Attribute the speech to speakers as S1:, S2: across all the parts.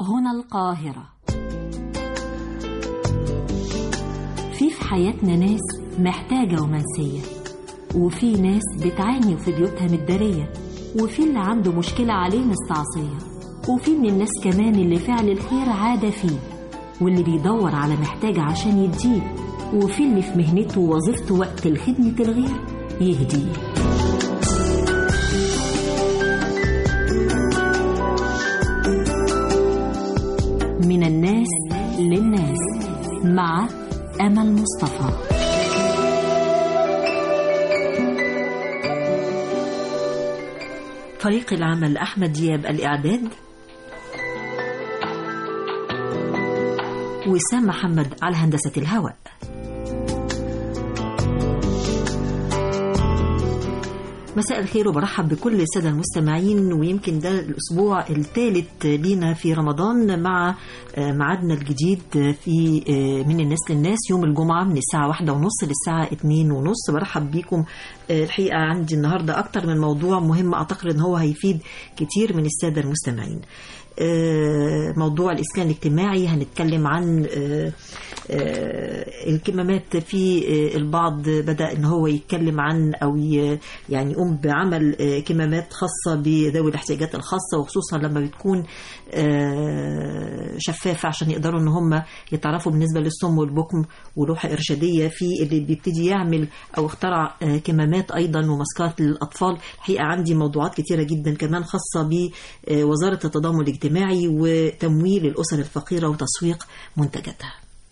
S1: هنا القاهرة في في حياتنا ناس محتاجة ومنسية وفي ناس بتعاني وفي بيوتها متدارية وفي اللي عنده مشكلة عليه مستعصية وفي من الناس كمان اللي فعل الخير عادة فيه واللي بيدور على محتاج عشان يديه وفي اللي في مهنته ووظيفته وقت الخدمة الغير يهديه من الناس للناس مع أمل مصطفى فريق العمل أحمد دياب الإعداد وسام محمد على هندسة الهواء مساء الخير وبرحب بكل السادة المستمعين ويمكن ده الأسبوع الثالث لينا في رمضان مع ميعادنا الجديد في من الناس للناس يوم الجمعة من الساعة واحدة ونص للساعة اتنين ونص برحب بيكم الحقيقة عندي النهاردة أكتر من موضوع مهم أعتقد أن هو هيفيد كتير من السادة المستمعين موضوع الإسكان الاجتماعي هنتكلم عن الكمامات في البعض بدأ ان هو يتكلم عن او يعني يقوم بعمل كمامات خاصة بذوي الاحتياجات الخاصة وخصوصا لما بتكون شفافة عشان يقدروا ان هم يتعرفوا بالنسبة للصم والبكم ولوحة إرشادية في اللي بيبتدي يعمل او اخترع كمامات ايضا وماسكات للأطفال الحقيقة عندي موضوعات كتيرة جدا كمان خاصة بوزارة التضامن الاجتماعي وتمويل الأسر الفقيرة وتسويق منتجاتها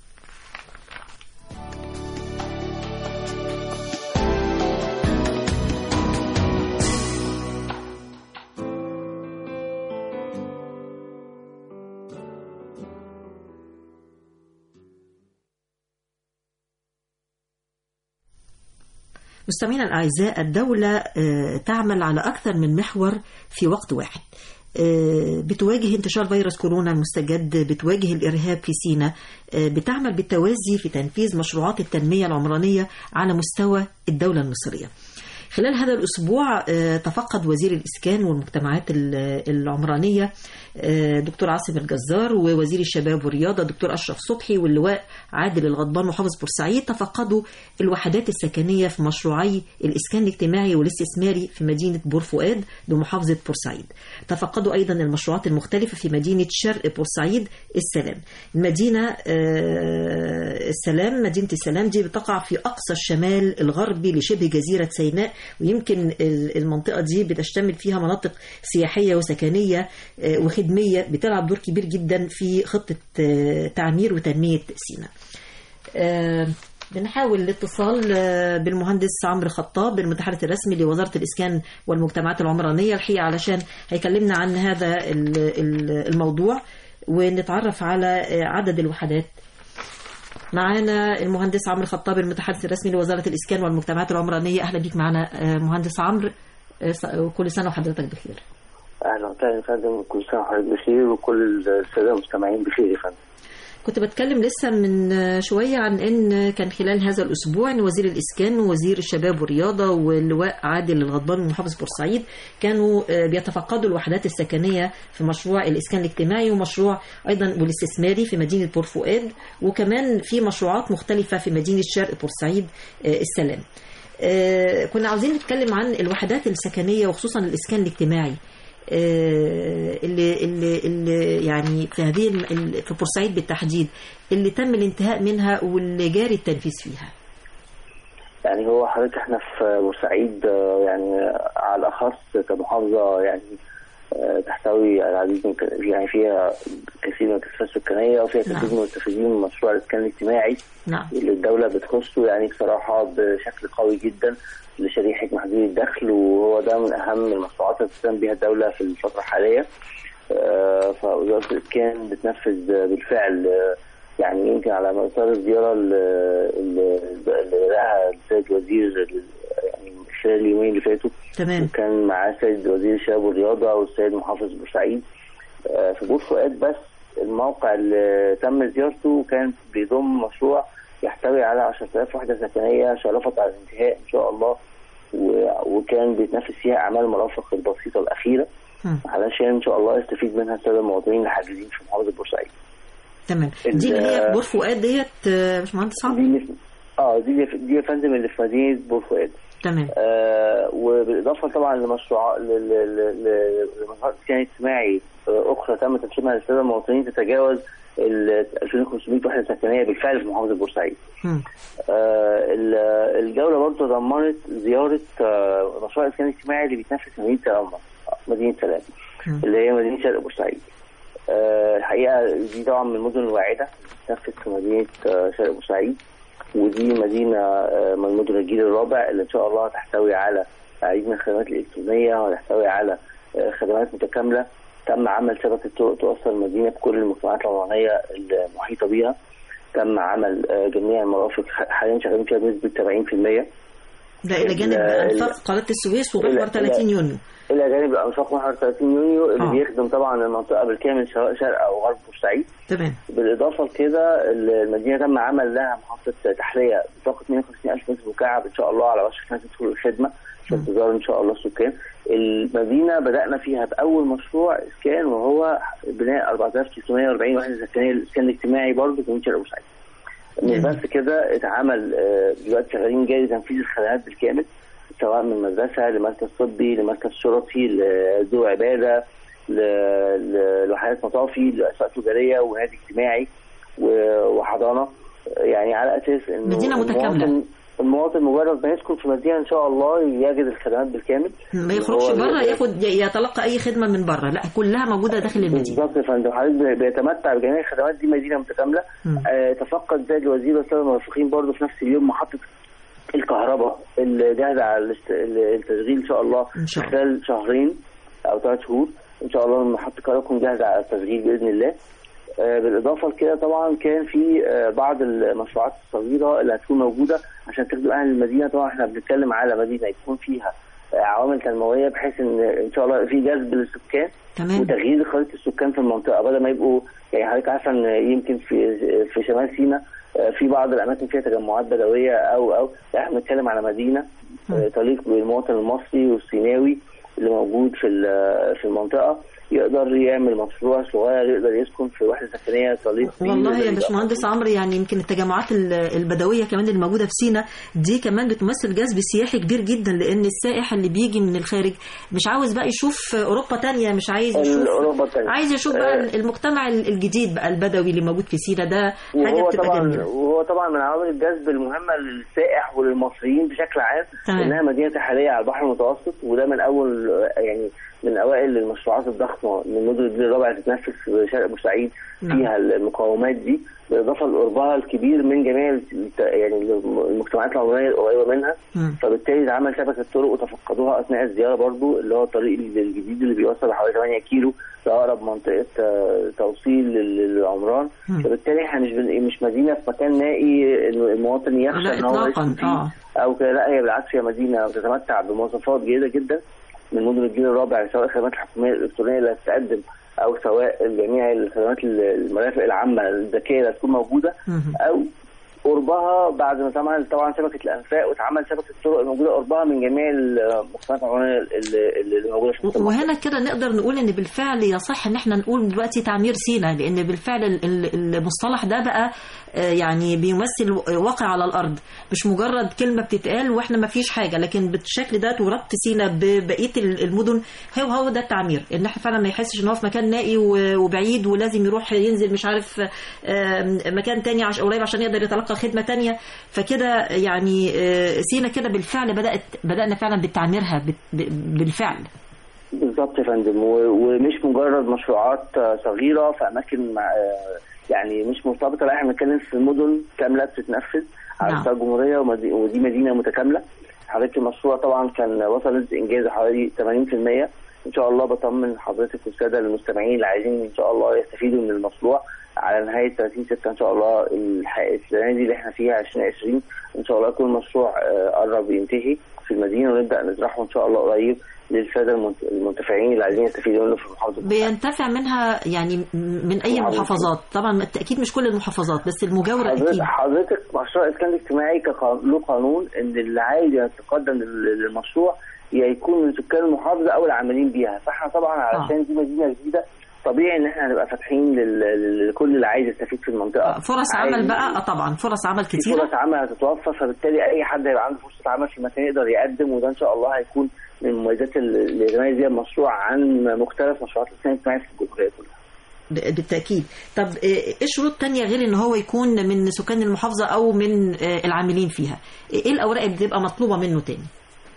S1: مستمعينا الأعزاء الدولة تعمل على أكثر من محور في وقت واحد بتواجه انتشار فيروس كورونا المستجد بتواجه الإرهاب في سيناء بتعمل بالتوازي في تنفيذ مشروعات التنمية العمرانية على مستوى الدولة المصرية خلال هذا الأسبوع تفقد وزير الإسكان والمجتمعات العمرانية دكتور عاصم الجزار ووزير الشباب والرياضة دكتور أشرف صبحي واللواء عادل الغضبان محافظ بورسعيد تفقدوا الوحدات السكنية في مشروعي الإسكان الاجتماعي والاستثماري في مدينة بور فؤاد بمحافظة بورسعيد تفقدوا أيضا المشروعات المختلفة في مدينة شرق بورسعيد السلام المدينة السلام مدينة السلام دي بتقع في أقصى الشمال الغربي لشبه جزيرة سيناء ويمكن المنطقة دي بتشتمل فيها مناطق سياحية وسكنية وخدمية بتلعب دور كبير جدا في خطة تعمير وتنمية سيناء بنحاول الاتصال بالمهندس عمرو خطاب المتحدث الرسمي لوزارة الإسكان والمجتمعات العمرانية الحقيقة علشان هيكلمنا عن هذا الموضوع ونتعرف على عدد الوحدات معانا المهندس عمرو خطاب المتحدث الرسمي لوزارة الإسكان والمجتمعات العمرانية أهلا بيك معنا مهندس عمرو كل سنة وحضرتك بخير
S2: اهلا وسهلا يا فندم كل سنه وحضرتك بخير وكل الساده المستمعين بخير يا فندم
S1: كنت بتكلم لسه من شوية عن أن كان خلال هذا الأسبوع أن وزير الإسكان ووزير الشباب والرياضة واللواء عادل الغضبان من محافظ بورسعيد كانوا بيتفقدوا الوحدات السكنية في مشروع الإسكان الاجتماعي ومشروع أيضا والاستثماري في مدينة بور فؤاد وكمان في مشروعات مختلفة في مدينة شرق بورسعيد السلام كنا عاوزين نتكلم عن الوحدات السكنية وخصوصا الإسكان الاجتماعي اللي اللي اللي يعني في هذه في بورسعيد بالتحديد اللي تم الانتهاء منها واللي جاري التنفيذ فيها.
S2: يعني هو حضرتك احنا في بورسعيد يعني على الاخص كمحافظه يعني تحتوي العديد من يعني فيها كثير من الكثافات السكانيه وفيها كثير نعم. من المستفيدين من مشروع الاسكان الاجتماعي
S1: نعم.
S2: اللي الدوله بتخصه يعني بصراحه بشكل قوي جدا لشريحه محدودي الدخل وهو ده من اهم المشروعات اللي بتقوم بها الدوله في الفتره الحاليه فوزاره الاسكان بتنفذ بالفعل يعني يمكن على مسار الزياره اللي لها السيد وزير يعني خلال اليومين اللي فاتوا
S1: تمام
S2: وكان معاه السيد وزير الشباب والرياضه والسيد محافظ بورسعيد في بور فؤاد بس الموقع اللي تم زيارته كان بيضم مشروع يحتوي على 10000 وحده سكنيه شرفت على الانتهاء ان شاء الله وكان بيتنفذ فيها اعمال المرافق البسيطه الاخيره
S1: مم.
S2: علشان ان شاء الله يستفيد منها الساده المواطنين الحاجزين في محافظه بورسعيد
S1: تمام
S2: ال-
S1: دي اللي هي بور فؤاد ديت آه، باشمهندس عمرو
S2: دي اللي في- اه دي اللي في- دي يا فندم اللي في مدينه بور فؤاد
S1: تمام
S2: آه وبالاضافه طبعا لمشروع ل- ل- ل- ل- لمشروعات اسكان اجتماعي آه، اخرى تم تنشيطها للساده المواطنين تتجاوز ال 2500 وحده سكنيه بالفعل في محافظه بورسعيد.
S1: مم.
S2: آه، ال- الجوله برضه ضمنت زياره آه، مشروع اسكان اجتماعي اللي بيتنفذ في مدينه سلام مدينه سلام
S1: مم.
S2: اللي هي مدينه شرق بورسعيد. آه، الحقيقه دي طبعا من المدن الواعده بتتنفذ في مدينه آه، شرق بورسعيد ودي مدينه آه، من مدن الجيل الرابع اللي ان شاء الله تحتوي على عديد من الخدمات الالكترونيه وتحتوي على آه، خدمات متكامله تم عمل شبكه طرق توصل المدينه بكل المجتمعات العمرانيه المحيطه بها تم عمل آه، جميع المرافق ح- حاليا شغالين فيها بنسبه 70%
S1: ده الى جانب
S2: ال-
S1: انفاق قناه السويس ومحور
S2: ال-
S1: 30 يونيو
S2: الى جانب الانفاق محور 30 يونيو اللي
S1: آه.
S2: بيخدم طبعا المنطقه بالكامل سواء شرق او غرب بورسعيد
S1: تمام
S2: بالاضافه لكده المدينه تم عمل لها محطه تحليه بطاقه 150000 متر مكعب ان شاء الله على وشك انها تدخل الخدمه في
S1: مم.
S2: انتظار ان شاء الله السكان. المدينه بدانا فيها باول مشروع اسكان وهو بناء 4940 وحده سكنيه للاسكان الاجتماعي برضه في مدينه شرق بورسعيد. مش
S1: جميل.
S2: بس كده اتعمل آه، دلوقتي شغالين جاري تنفيذ الخدمات بالكامل سواء من مدرسه لمركز طبي لمركز شرطي لذو عباده ل- ل- لوحدات مطافي لاسواق تجاريه ونادي اجتماعي و- وحضانه يعني على اساس انه
S1: مدينة متكاملة.
S2: المواطن المواطن مجرد ما يسكن في مدينه ان شاء الله يجد الخدمات بالكامل
S1: ما يخرجش
S2: هو
S1: بره
S2: بي-
S1: ياخد يتلقى اي خدمه من بره لا كلها موجوده داخل المدينه
S2: بالظبط يا فندم حضرتك بي- بيتمتع بجميع الخدمات دي مدينه متكامله
S1: مم.
S2: آه تفقد زاد الوزير والساده المرافقين برضه في نفس اليوم محطه الكهرباء اللي جاهزه على الاست- التشغيل ان شاء الله
S1: إن شاء الله.
S2: خلال شهرين او ثلاث شهور ان شاء الله محطه الكهرباء تكون جاهزه على التشغيل باذن الله آه، بالاضافه لكده طبعا كان في آه، بعض المشروعات الصغيره اللي هتكون موجوده عشان تخدم اهل المدينه طبعا احنا بنتكلم على مدينه يكون فيها آه، عوامل تنمويه بحيث ان ان شاء الله في جذب للسكان
S1: تمام
S2: وتغيير خريطه السكان في المنطقه بدل ما يبقوا يعني حضرتك عارفه ان يمكن في في شمال سيناء آه، في بعض الاماكن فيها تجمعات بدويه او او لا، احنا بنتكلم على مدينه آه، تليق بالمواطن المصري والسيناوي اللي موجود في ال- في المنطقه يقدر يعمل مشروع صغير يقدر يسكن في وحده سكنيه تليق بيه
S1: والله يا
S2: ويقدر
S1: باشمهندس عمرو يعني يمكن التجمعات ال- البدويه كمان اللي موجوده في سينا دي كمان بتمثل جذب سياحي كبير جدا لان السائح اللي بيجي من الخارج مش عاوز بقى يشوف اوروبا تانية مش عايز يشوف
S2: أوروبا التانية.
S1: عايز يشوف بقى
S2: آه.
S1: المجتمع الجديد بقى البدوي اللي موجود في سينا ده حاجه
S2: وهو
S1: بتبقى
S2: طبعا
S1: جميله
S2: وهو طبعا من عوامل الجذب المهمه للسائح وللمصريين بشكل عام
S1: تمام.
S2: انها مدينه ساحليه على البحر المتوسط وده من اول يعني من اوائل المشروعات الضخمه من مدن الجيل الرابع اللي تتنفذ في شرق بورسعيد
S1: نعم.
S2: فيها المقومات دي بالاضافه لقربها الكبير من جميع الت- يعني المجتمعات العمرانيه القريبه منها
S1: مم.
S2: فبالتالي عمل شبكه طرق وتفقدوها اثناء الزياره برضو اللي هو الطريق الجديد اللي بيوصل حوالي 8 كيلو لاقرب منطقه آه، توصيل لل- للعمران
S1: مم.
S2: فبالتالي احنا مش بن- مش مدينه في مكان نائي إنه المواطن يخشى
S1: لا
S2: ان هو
S1: إطلاقاً،
S2: يسكن فيه
S1: آه.
S2: او كده لا هي بالعكس هي مدينه بتتمتع بمواصفات جيده جدا من مدن الجيل الرابع سواء الخدمات الحكوميه الالكترونيه اللي هتتقدم او سواء جميع الخدمات المرافق العامه الذكيه اللي هتكون موجوده
S1: مم.
S2: او قربها بعد ما اتعمل طبعا شبكه الانفاق واتعمل شبكه الطرق الموجوده قربها من جميع المجتمعات العمرانيه اللي, اللي موجوده في المنطقة.
S1: وهنا كده نقدر نقول ان بالفعل يصح ان احنا نقول دلوقتي تعمير سينا لان بالفعل ال- ال- المصطلح ده بقى آه، يعني بيمثل واقع على الارض مش مجرد كلمه بتتقال واحنا ما فيش حاجه لكن بالشكل ده وربط سينا ببقيه ال- المدن هو هو ده التعمير ان احنا فعلا ما يحسش ان هو في مكان نائي و- وبعيد ولازم يروح ينزل مش عارف آه، مكان تاني عش قريب عشان يقدر يتلقى خدمه تانية فكده يعني آه، سينا كده بالفعل بدات بدانا فعلا بتعميرها بت- ب- بالفعل
S2: بالظبط يا فندم و- ومش مجرد مشروعات آه، صغيره في اماكن مع- آه، يعني مش مرتبطه لا احنا بنتكلم في مدن كامله بتتنفذ على
S1: نعم.
S2: مستوى الجمهوريه ومدي- ودي مدينه متكامله حضرتك المشروع طبعا كان وصل نسبه انجازه حوالي 80% ان شاء الله بطمن حضرتك والساده المستمعين اللي عايزين ان شاء الله يستفيدوا من المشروع على نهايه 30 6 ان شاء الله الح- السنه دي اللي احنا فيها 2020 ان شاء الله يكون المشروع آه، قرب ينتهي في المدينه ونبدا نزرعه ان شاء الله قريب للساده المنت- المنتفعين اللي عايزين يستفيدوا منه في محافظه
S1: بينتفع منها يعني من اي
S2: محافظة.
S1: محافظات طبعا بالتاكيد مش كل المحافظات بس المجاوره
S2: حضرتك
S1: اكيد
S2: حضرتك مشروع اسكان اجتماعي كقا- له قانون ان اللي عايز يتقدم لل- للمشروع يا يكون من سكان المحافظه او العاملين بيها فاحنا طبعا علشان دي مدينه جديده طبيعي ان احنا هنبقى فاتحين لل- لكل اللي عايز يستفيد في المنطقه
S1: فرص
S2: عايز-
S1: عمل بقى آه طبعا فرص عمل
S2: في
S1: كتيرة
S2: فرص عمل هتتوفر فبالتالي اي حد هيبقى عنده فرصه عمل في المكان يقدر يقدم وده ان شاء الله هيكون من المميزات اللي يتميز بيها المشروع عن مختلف مشروعات الاسكان الاجتماعي في الجمهوريه كلها.
S1: ب- بالتأكيد طب آه، ايه شروط تانية غير ان هو يكون من سكان المحافظة او من آه، العاملين فيها ايه الأوراق اللي بتبقى مطلوبة منه تاني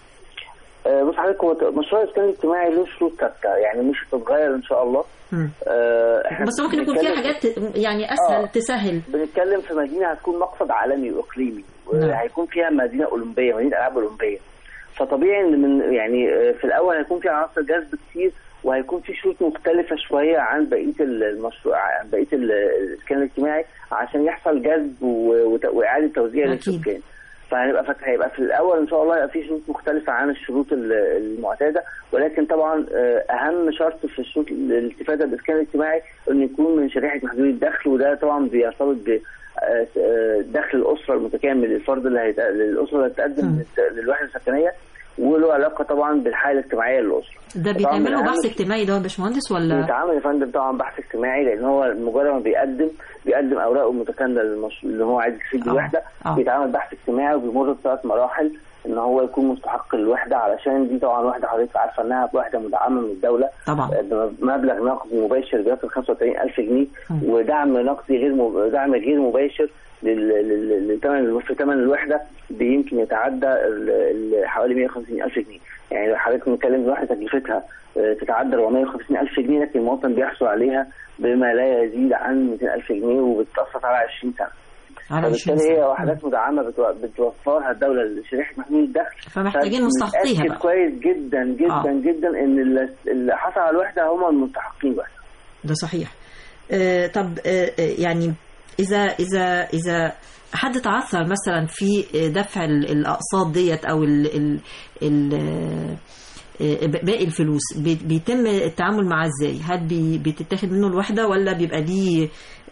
S2: آه، بص حضرتك هو مشروع الاسكان الاجتماعي له شروط ثابته يعني مش هتتغير ان شاء الله
S1: مم.
S2: آه، احنا
S1: بس ممكن يكون فيها
S2: بنتكلم-
S1: حاجات يعني اسهل
S2: آه.
S1: تسهل
S2: بنتكلم في مدينه هتكون مقصد عالمي واقليمي
S1: نعم.
S2: وهيكون فيها مدينه اولمبيه مدينه العاب اولمبيه فطبيعي ان من يعني آه، في الاول هيكون في عناصر جذب كتير وهيكون في شروط مختلفه شويه عن بقيه المشروع عن بقيه ال- الاسكان الاجتماعي عشان يحصل جذب و- وت- واعاده توزيع
S1: أكيد.
S2: للسكان فهنبقى فت- هيبقى في الاول ان شاء الله هيبقى في شروط مختلفه عن الشروط ال- المعتاده ولكن طبعا آه، اهم شرط في الشروط الاستفاده بالاسكان الاجتماعي انه يكون من شريحه محدود الدخل وده طبعا بيرتبط ب آه، آه، دخل الاسره المتكامل للفرد اللي هيت... للاسره اللي هتقدم
S1: مم.
S2: للت- للوحده السكنيه وله علاقه طبعا بالحاله الاجتماعيه للاسره.
S1: ده
S2: طبعاً
S1: بيتعمل
S2: من
S1: له
S2: أهم
S1: بحث اجتماعي ده يا باشمهندس ولا
S2: بيتعامل يا فندم طبعا بحث اجتماعي لان هو مجرد ما بيقدم بيقدم اوراقه المتكامله للمش... اللي هو عايز يفيد
S1: آه.
S2: بالوحده
S1: آه.
S2: بيتعامل بحث اجتماعي وبيمر بثلاث مراحل ان هو يكون مستحق للوحده علشان دي طبعا وحده حضرتك عارفه انها وحده مدعمه من الدوله
S1: طبعا
S2: بمبلغ نقدي مباشر بيصل 35000 جنيه
S1: مم.
S2: ودعم نقدي غير مب... دعم غير مباشر لل- لل- للثمن في ثمن الوحده بيمكن يتعدى ال- ال- حوالي 150000 جنيه يعني حضرتك بنتكلم في وحده تكلفتها آه، تتعدى 450000 جنيه لكن المواطن بيحصل عليها بما لا يزيد عن 200000 جنيه وبتقسط على 20 سنه
S1: على 20
S2: فبالتالي هي
S1: سنة.
S2: وحدات مدعمه بتو- بتوفرها الدوله لشريحه محمول الدخل
S1: فمحتاجين مستحقيها
S2: فنتأكد
S1: بقى
S2: كويس جدا جدا
S1: آه.
S2: آه. جدا ان اللي- اللي حصل على الوحده هم المستحقين الوحده
S1: ده صحيح آه، طب آه، آه، يعني اذا اذا اذا حد تعثر مثلا في دفع ال- الاقساط ديت او ال ال ال آه، باقي الفلوس بي- بيتم التعامل معاه ازاي هل بي- بتتاخد منه الوحده ولا بيبقى ليه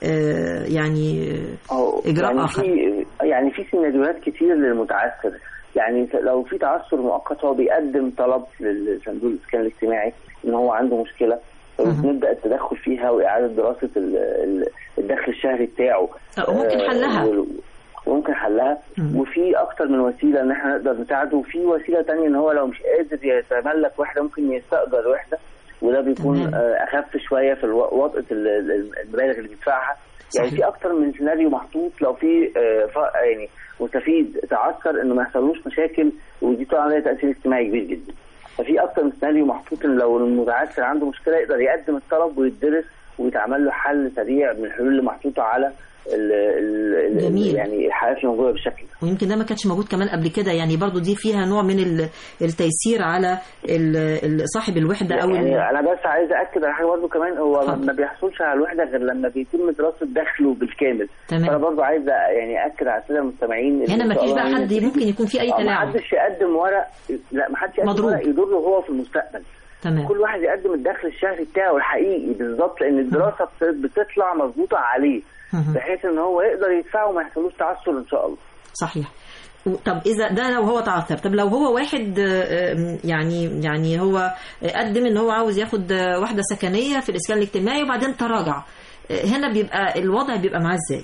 S1: آه، يعني
S2: أو
S1: إجراء
S2: يعني
S1: آخر.
S2: في يعني في سيناريوهات كتير للمتعثر يعني لو في تعثر مؤقت هو بيقدم طلب للصندوق الاسكان الاجتماعي ان هو عنده مشكله
S1: مهم.
S2: نبدا التدخل فيها واعاده دراسه ال- ال- الدخل الشهري بتاعه
S1: آه، وممكن
S2: آه،
S1: حلها.
S2: وال- وممكن حلها
S1: مم.
S2: وفي اكتر من وسيله ان احنا نقدر نساعده وفي وسيله تانية ان هو لو مش قادر يتملك وحده ممكن يستاجر وحده وده بيكون
S1: تمام.
S2: آه، اخف شويه في الو- وطأة ال- ال- المبالغ اللي بيدفعها يعني
S1: صحيح.
S2: في اكتر من سيناريو محطوط لو في آه، ف- يعني مستفيد تعثر انه ما يحصلوش مشاكل ودي طبعا لها تاثير اجتماعي كبير جدا ففي اكتر من سيناريو محطوط ان لو المتعثر عنده مشكله يقدر يقدم الطلب ويدرس ويتعمل له حل سريع من الحلول اللي محطوطه على ال ال
S1: جميل.
S2: يعني الحالات اللي موجوده بالشكل ده
S1: ويمكن ده ما كانش موجود كمان قبل كده يعني برضو دي فيها نوع من ال- التيسير على ال- ال- صاحب الوحده او ال-
S2: يعني انا بس عايز اكد على حاجه برضه كمان هو
S1: اتفضل.
S2: ما بيحصلش على الوحده غير لما بيتم دراسه دخله بالكامل
S1: تمام.
S2: فانا برضه عايز يعني اكد على الساده المستمعين إن
S1: هنا
S2: إن
S1: ما
S2: شاء
S1: فيش
S2: الله
S1: بقى حد
S2: يعني-
S1: ممكن يكون في اي
S2: آه، ما
S1: تلاعب
S2: حدش يقدم ورق لا ما حدش يقدم
S1: مضروب.
S2: ورق يضره هو في المستقبل
S1: تمام
S2: كل واحد يقدم الدخل الشهري بتاعه الحقيقي بالظبط لان الدراسه بت- بتطلع مظبوطه عليه
S1: مهم.
S2: بحيث ان هو يقدر يدفعه وما يحصلوش تعثر ان شاء الله
S1: صحيح و- طب اذا ده لو هو تعثر طب لو هو واحد آه، آم، يعني يعني هو قدم ان هو عاوز ياخد آه، واحده سكنيه في الاسكان الاجتماعي وبعدين تراجع آه، هنا بيبقى الوضع بيبقى معاه ازاي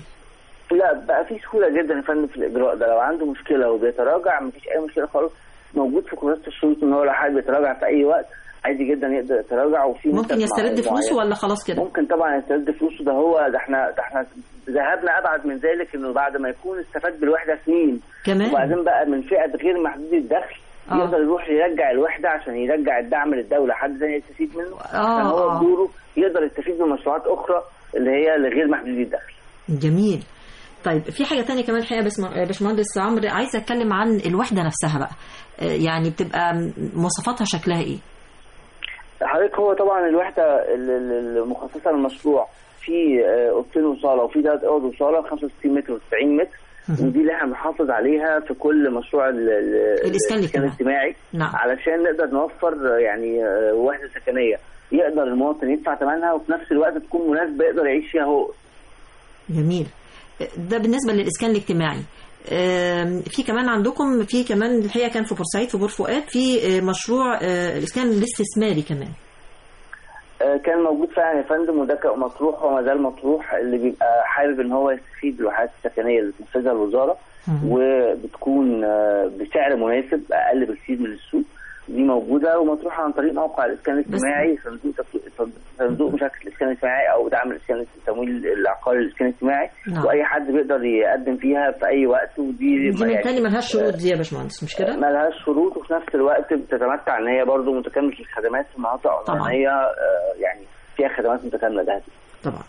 S2: لا بقى في سهوله جدا يا فندم في الاجراء ده لو عنده مشكله وبيتراجع مفيش اي مشكله خالص موجود في كراسه الشروط ان هو لو حابب يتراجع في اي وقت عادي جدا يقدر يتراجع وفي
S1: ممكن
S2: مدة
S1: يسترد
S2: معينة.
S1: فلوسه ولا خلاص كده
S2: ممكن طبعا يسترد فلوسه ده هو ده احنا ده احنا ذهبنا ابعد من ذلك انه بعد ما يكون استفاد بالوحده سنين
S1: كمان
S2: وبعدين بقى من فئه غير محدود الدخل
S1: آه.
S2: يقدر يروح يرجع الوحده عشان يرجع الدعم للدوله حد ثاني يستفيد منه
S1: آه،
S2: عشان هو
S1: آه.
S2: بدوره يقدر يستفيد من مشروعات اخرى اللي هي لغير محدود الدخل
S1: جميل طيب في حاجة تانية كمان الحقيقة بس يا باشمهندس عمرو عايزة أتكلم عن الوحدة نفسها بقى آه، يعني بتبقى مواصفاتها شكلها إيه؟
S2: حضرتك هو طبعا الوحده ال- ال- المخصصه للمشروع في آه، اوضتين وصاله وفي ثلاث اوض وصاله 65 متر و90 متر
S1: مهم.
S2: ودي اللي احنا بنحافظ عليها في كل مشروع ال- ال-
S1: الإسكان الاجتماعي.
S2: الاجتماعي
S1: نعم
S2: علشان نقدر نوفر آه، يعني آه، وحده سكنيه يقدر المواطن يدفع ثمنها وفي نفس الوقت تكون مناسبه يقدر يعيش فيها هو
S1: جميل ده بالنسبة للإسكان الاجتماعي آم، في كمان عندكم في كمان الحقيقه كان في بورسعيد في بور فؤاد في آه، مشروع آه، الاسكان الاستثماري كمان
S2: آه، كان موجود فعلا يا فندم وده كان مطروح وما زال مطروح اللي بيبقى حابب ان هو يستفيد بالوحدات السكنيه اللي بتنفذها الوزاره وبتكون آه، بسعر مناسب اقل بكثير من السوق دي موجوده ومطروحه عن طريق موقع الاسكان الاجتماعي صندوق تك- صندوق مشاركه الاسكان الاجتماعي او دعم الاسكان التمويل العقاري الاسكان الاجتماعي
S1: نعم.
S2: واي حد بيقدر يقدم فيها في اي وقت ودي
S1: دي من تاني ملهاش شروط دي يا باشمهندس مش كده؟
S2: ملهاش شروط وفي نفس الوقت بتتمتع ان هي برضه متكامله الخدمات في مناطق
S1: طبعاً.
S2: عمرانيه آه، يعني فيها خدمات متكامله ده
S1: طبعا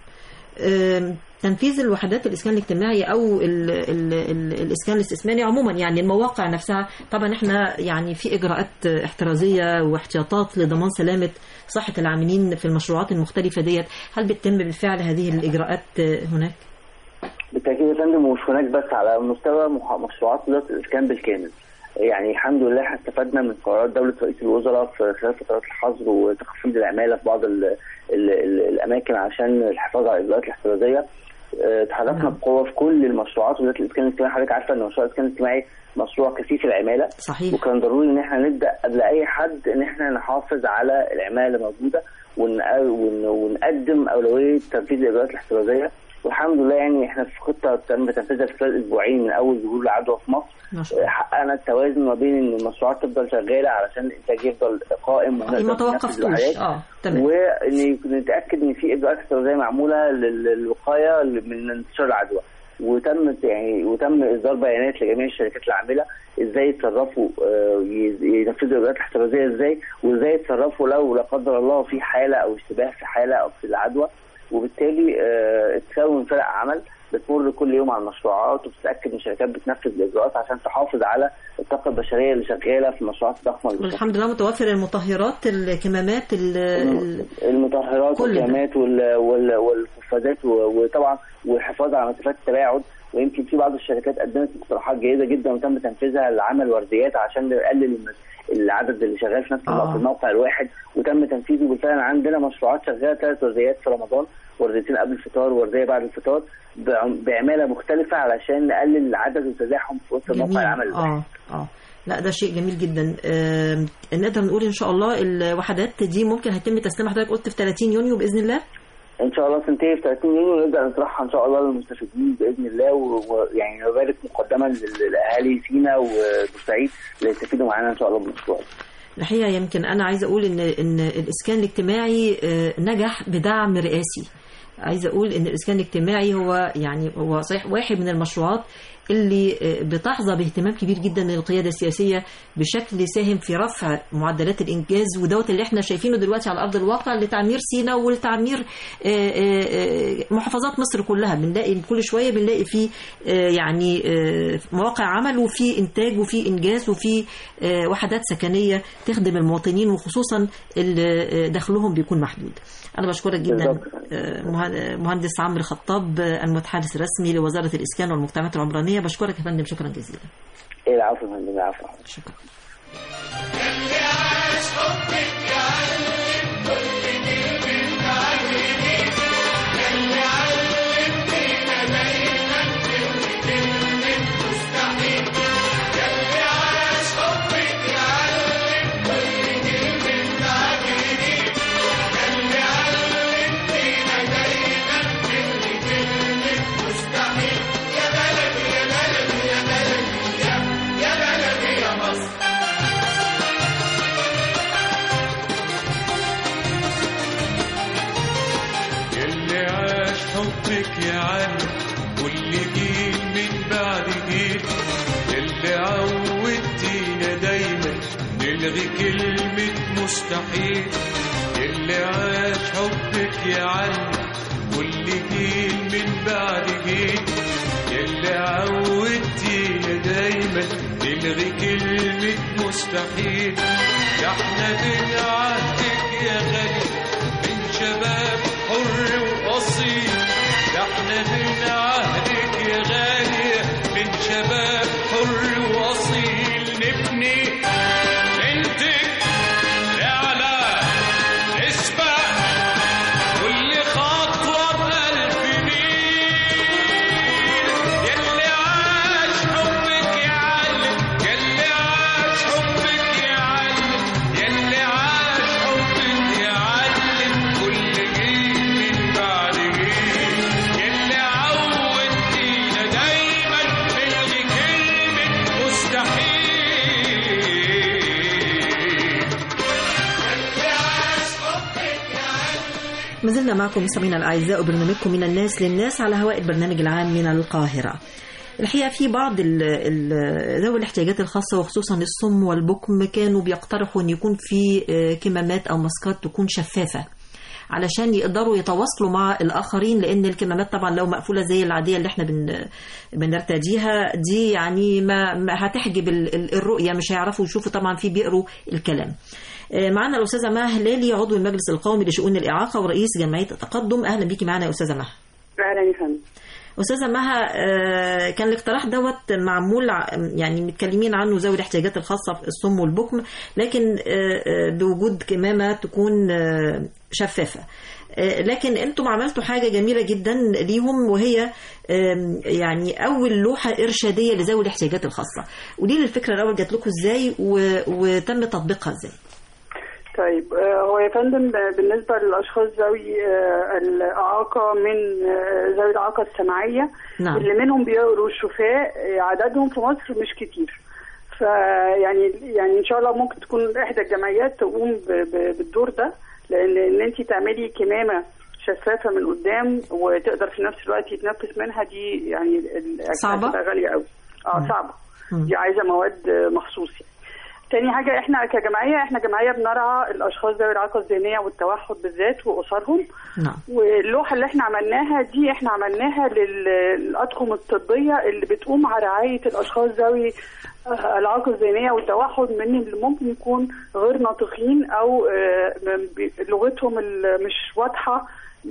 S1: آم، تنفيذ الوحدات الاسكان الاجتماعي او ال ال ال الاسكان الاستثماري عموما يعني المواقع نفسها طبعا احنا يعني في اجراءات احترازيه واحتياطات لضمان سلامه صحه العاملين في المشروعات المختلفه ديت هل بتتم بالفعل هذه الاجراءات هناك؟
S2: بالتاكيد يا فندم ومش هناك بس على مستوى مح- مشروعات وزاره الاسكان بالكامل يعني الحمد لله احنا استفدنا من قرارات دوله رئيس الوزراء في خلال فترات الحظر وتخفيض العماله في بعض ال ال ال الاماكن عشان الحفاظ على الاجراءات الاحترازيه اه، تحركنا
S1: نعم.
S2: بقوه في كل المشروعات وزاره الاسكان الاجتماعي حضرتك عارفه ان مشروع الاسكان الاجتماعي مشروع كثيف العماله
S1: صحيح
S2: وكان ضروري ان احنا نبدا قبل اي حد ان احنا نحافظ على العماله اللي موجوده ون- ون- ونقدم اولويه تنفيذ الاجراءات الاحترازيه والحمد لله يعني احنا في خطه تم تنفيذها في خلال اسبوعين من اول ظهور العدوى في مصر
S1: ما شاء الله
S2: حققنا التوازن ما بين ان المشروعات تفضل شغاله علشان الانتاج يفضل قائم
S1: ما
S2: ونقدر ننفذ
S1: توقفتوش
S2: الوحدات.
S1: اه تمام
S2: وان نتاكد ان في اجراءات احترازيه معموله لل- للوقايه من انتشار العدوى وتم يعني وتم اصدار بيانات لجميع الشركات العامله ازاي يتصرفوا آه، يز- ينفذوا الاجراءات الاحترازيه ازاي وازاي يتصرفوا لو لا قدر الله في حاله او اشتباه في حاله او في العدوى وبالتالي آه، تكون فرق عمل بتمر كل يوم على المشروعات وبتتاكد ان الشركات بتنفذ الاجراءات عشان تحافظ على الطاقه البشريه اللي شغاله في المشروعات الضخمه اللي
S1: والحمد لله متوفر المطهرات الكمامات ال- ال-
S2: المطهرات
S1: كل ده.
S2: والكمامات وال- وال- والقفازات و- وطبعا والحفاظ على مسافات التباعد ويمكن في بعض الشركات قدمت اقتراحات جيده جدا وتم تنفيذها لعمل ورديات عشان نقلل الم- العدد اللي شغال في نفس
S1: آه.
S2: في الموقع الواحد وتم تنفيذه بالفعل عندنا مشروعات شغاله ثلاث ورديات في رمضان ورديتين قبل الفطار وورديه بعد الفطار بعم- بعماله مختلفه علشان نقلل العدد والتزاحم في وسط
S1: جميل
S2: موقع العمل الواحد.
S1: اه اه لا ده شيء جميل جدا آه نقدر نقول ان شاء الله الوحدات دي ممكن هيتم تسليمها حضرتك قلت في 30 يونيو باذن الله
S2: ان شاء الله تنتهي في 30 يونيو ونبدا نطرحها ان شاء الله للمستفيدين باذن الله و- ويعني نبارك مقدما لل- لاهالي سينا وبورسعيد اللي يستفيدوا معانا ان شاء الله بالمشروع
S1: الحقيقه يمكن انا عايزه اقول ان ان الاسكان الاجتماعي آه، نجح بدعم رئاسي عايزه اقول ان الاسكان الاجتماعي هو يعني هو صحيح واحد من المشروعات اللي آه، بتحظى باهتمام كبير جدا من القياده السياسيه بشكل ساهم في رفع معدلات الانجاز ودوت اللي احنا شايفينه دلوقتي على ارض الواقع لتعمير سينا ولتعمير آه، آه، آه، محافظات مصر كلها بنلاقي كل شويه بنلاقي في آه، يعني آه، مواقع عمل وفي انتاج وفي انجاز وفي آه، وحدات سكنيه تخدم المواطنين وخصوصا اللي آه، دخلهم بيكون محدود. انا بشكرك جدا
S2: بالظبط.
S1: آه، مه- مهندس عمرو خطاب آه، المتحدث الرسمي لوزاره الاسكان والمجتمعات العمرانيه بشكرك يا فندم شكرا جزيلا.
S2: ايه العفو يا فندم العفو
S1: شكرا.
S3: اللي عاش حبك يا علي واللي جيل من بعد جيل اللي عودتينا دايما نلغي كلمة مستحيل اللي عاش حبك يا علي واللي جيل من بعد جيل اللي عودتينا دايما نلغي كلمة مستحيل ده احنا بنعهدك يا غالي من شباب حر وأصيل ده احنا من عهدك يا غالية من شباب حر وأصيل نبني بنتك نعلى نسبة كل خطوة بألف ميل يلي عاش حبك
S1: ما زلنا معكم مستمعينا الاعزاء وبرنامجكم من الناس للناس على هواء البرنامج العام من القاهره. الحقيقه في بعض ال- ال- ذوي الاحتياجات الخاصه وخصوصا الصم والبكم كانوا بيقترحوا ان يكون في آه، كمامات او ماسكات تكون شفافه علشان يقدروا يتواصلوا مع الاخرين لان الكمامات طبعا لو مقفوله زي العاديه اللي احنا بن بنرتديها دي يعني ما, ما هتحجب ال- ال- الرؤيه مش هيعرفوا يشوفوا طبعا في بيقروا الكلام آه، معانا الاستاذه مها هلالي عضو المجلس القومي لشؤون الاعاقه ورئيس جمعيه التقدم اهلا بيكي معانا يا استاذه مها
S4: اهلا يا فندم
S1: استاذه مها آه، كان الاقتراح دوت معمول ع- يعني متكلمين عنه ذوي الاحتياجات الخاصه في الصم والبكم لكن آه، آه، بوجود كمامه تكون آه، شفافه آه، لكن انتم عملتوا حاجه جميله جدا ليهم وهي آم، يعني اول لوحه ارشاديه لذوي الاحتياجات الخاصه قولي لي الفكره الاول جات لكم ازاي و- وتم تطبيقها ازاي
S4: طيب آه، هو يا فندم ب- بالنسبه للاشخاص ذوي آه، الاعاقه من آه، ذوي الاعاقه السمعيه
S1: نعم.
S4: اللي منهم بيقروا الشفاء آه، عددهم في مصر مش كتير فيعني يعني ان شاء الله ممكن تكون احدى الجمعيات تقوم ب- ب- بالدور ده لان ان انت تعملي كمامه شفافه من قدام وتقدر في نفس الوقت يتنفس منها دي يعني ال-
S1: صعبة؟
S4: هتبقى غاليه قوي اه صعبه
S1: مم.
S4: دي عايزه مواد آه، مخصوص يعني. تاني حاجة احنا كجمعية احنا جمعية بنرعى الاشخاص ذوي الاعاقة الذهنية والتوحد بالذات واسرهم
S1: نعم
S4: واللوحة اللي احنا عملناها دي احنا عملناها لل- للاطقم الطبية اللي بتقوم على رعاية الاشخاص ذوي آه، الاعاقة الذهنية والتوحد من اللي ممكن يكون غير ناطقين او آه، م- بي- لغتهم ال- مش واضحة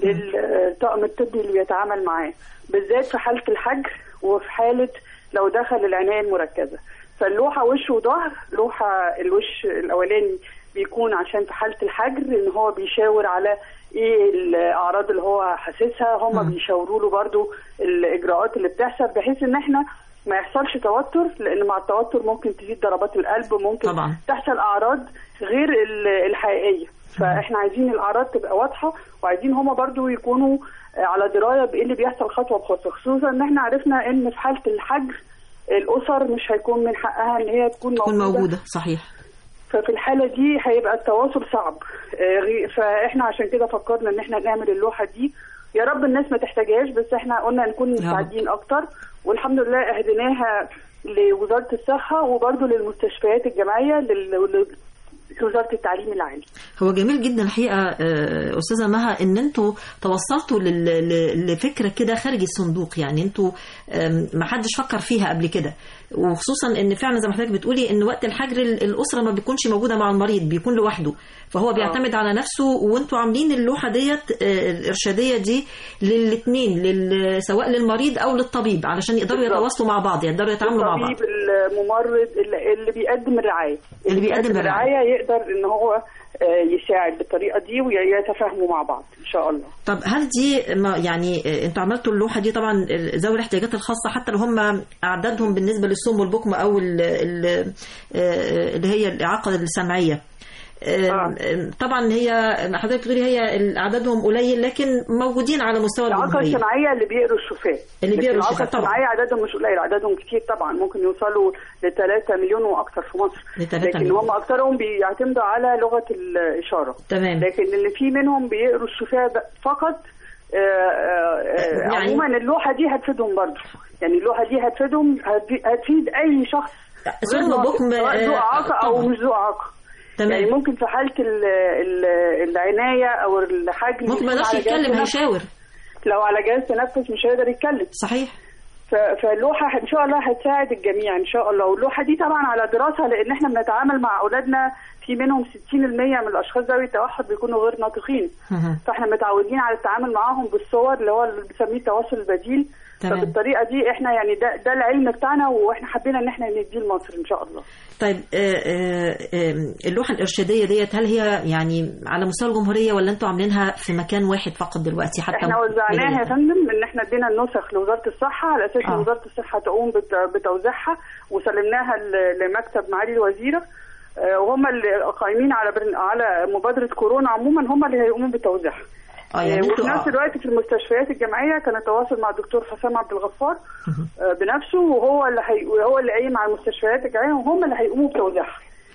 S4: للطاقم الطبي اللي بيتعامل معاه بالذات في حالة الحجر وفي حالة لو دخل العناية المركزة فاللوحة وش وظهر لوحة الوش الأولاني بيكون عشان في حالة الحجر إن هو بيشاور على إيه الأعراض اللي هو حاسسها هم
S1: مم.
S4: بيشاوروا له برضو الإجراءات اللي بتحصل بحيث إن إحنا ما يحصلش توتر لأن مع التوتر ممكن تزيد ضربات القلب ممكن
S1: طبعا.
S4: تحصل أعراض غير ال- الحقيقية فإحنا عايزين الأعراض تبقى واضحة وعايزين هما برضو يكونوا على دراية بإيه اللي بيحصل خطوة بخطوة خصوصا إن إحنا عرفنا إن في حالة الحجر الأسر مش هيكون من حقها إن هي تكون
S1: تكون
S4: موجودة,
S1: موجوده صحيح
S4: ففي الحالة دي هيبقى التواصل صعب آه، غي- فإحنا عشان كده فكرنا إن إحنا نعمل اللوحة دي يا رب الناس ما تحتاجهاش بس إحنا قلنا نكون
S1: رب.
S4: مستعدين أكتر والحمد لله أهديناها لوزارة الصحة وبرضه للمستشفيات الجامعية لل- لل- لوزارة التعليم العالي
S1: هو جميل جدا الحقيقه آه، استاذه مها ان انتوا توصلتوا لل- ل- لفكره كده خارج الصندوق يعني انتوا آم، ما حدش فكر فيها قبل كده وخصوصا ان فعلا زي ما حضرتك بتقولي ان وقت الحجر ال- الاسره ما بيكونش موجوده مع المريض بيكون لوحده فهو بيعتمد على نفسه وانتوا عاملين اللوحه ديت آه، الارشاديه دي للاثنين لل- سواء للمريض او للطبيب علشان يقدروا
S4: بالظبط.
S1: يتواصلوا مع بعض يقدروا يتعاملوا مع بعض
S4: الطبيب الممرض اللي, اللي بيقدم الرعاية
S1: اللي بيقدم
S4: الرعاية يقدر ان هو آه، يساعد بالطريقة دي ويتفاهموا مع بعض ان شاء الله
S1: طب هل دي ما يعني آه، انتوا عملتوا اللوحه دي طبعا آه، ذوي الاحتياجات الخاصه حتى لو هم اعدادهم بالنسبه للصم والبكم او ال- ال- آه، اللي هي الاعاقه السمعيه آه،
S4: آه.
S1: آه، طبعا هي حضرتك بتقولي هي اعدادهم قليل لكن موجودين على مستوى
S4: الإعاقة
S1: الجمهوريه
S4: السمعية اللي بيقروا الشفاء
S1: اللي
S4: لكن
S1: بيقروا
S4: الإعاقة
S1: الشفاء طبعا.
S4: السمعية عددهم مش قليل عددهم كتير طبعا ممكن يوصلوا ل 3 مليون واكثر في مصر
S1: ل 3
S4: لكن
S1: مليون.
S4: هم اكثرهم بيعتمدوا على لغة الإشارة
S1: تمام
S4: لكن اللي في منهم بيقروا الشفاء ب- فقط آه، آه، آه،
S1: يعني-
S4: عموما اللوحة دي هتفيدهم برضه يعني اللوحة دي هتفيدهم هتفي- هتفيد أي شخص
S1: صم
S4: غير ناطق،
S1: وبكم،
S4: سواء ذو
S1: آه،
S4: إعاقة أو
S1: طبعا.
S4: مش ذو إعاقة يعني
S1: تمام
S4: ممكن في حالة ال- ال- العناية أو الحجم
S1: ممكن ما
S4: يكون
S1: يقدرش
S4: على جهاز
S1: يتكلم
S4: تنفس.
S1: هيشاور
S4: لو على جهاز تنفس مش هيقدر يتكلم
S1: صحيح
S4: ف- فاللوحة ان شاء الله هتساعد الجميع ان شاء الله واللوحة دي طبعا على دراسة لان احنا بنتعامل مع اولادنا في منهم 60% من الاشخاص ذوي التوحد بيكونوا غير ناطقين
S1: مهم.
S4: فاحنا متعودين على التعامل معاهم بالصور اللي هو اللي بنسميه التواصل البديل
S1: تمام.
S4: فبالطريقة دي احنا يعني ده ده العلم بتاعنا واحنا حبينا ان احنا نديه لمصر ان شاء الله
S1: طيب آه، آه، آه، اللوحه الارشاديه ديت هل هي يعني على مستوى الجمهوريه ولا انتوا عاملينها في مكان واحد فقط دلوقتي حتى
S4: احنا وزعناها يا
S1: بداية؟
S4: فندم ان احنا ادينا النسخ لوزاره الصحه على اساس ان
S1: آه.
S4: وزاره الصحه تقوم بت- بتوزيعها وسلمناها ل- لمكتب معالي الوزيره آه، وهم اللي قايمين على برن... على مبادره كورونا عموما هم اللي هيقوموا بتوزيعها
S1: اه يعني
S4: وفي
S1: انتوا
S4: نفس
S1: آه.
S4: الوقت في المستشفيات الجامعيه كان التواصل مع الدكتور حسام عبد الغفار
S1: مهم.
S4: آه، بنفسه وهو اللي هي... هو اللي قايم على المستشفيات الجامعيه وهم اللي هيقوموا بتوزيعها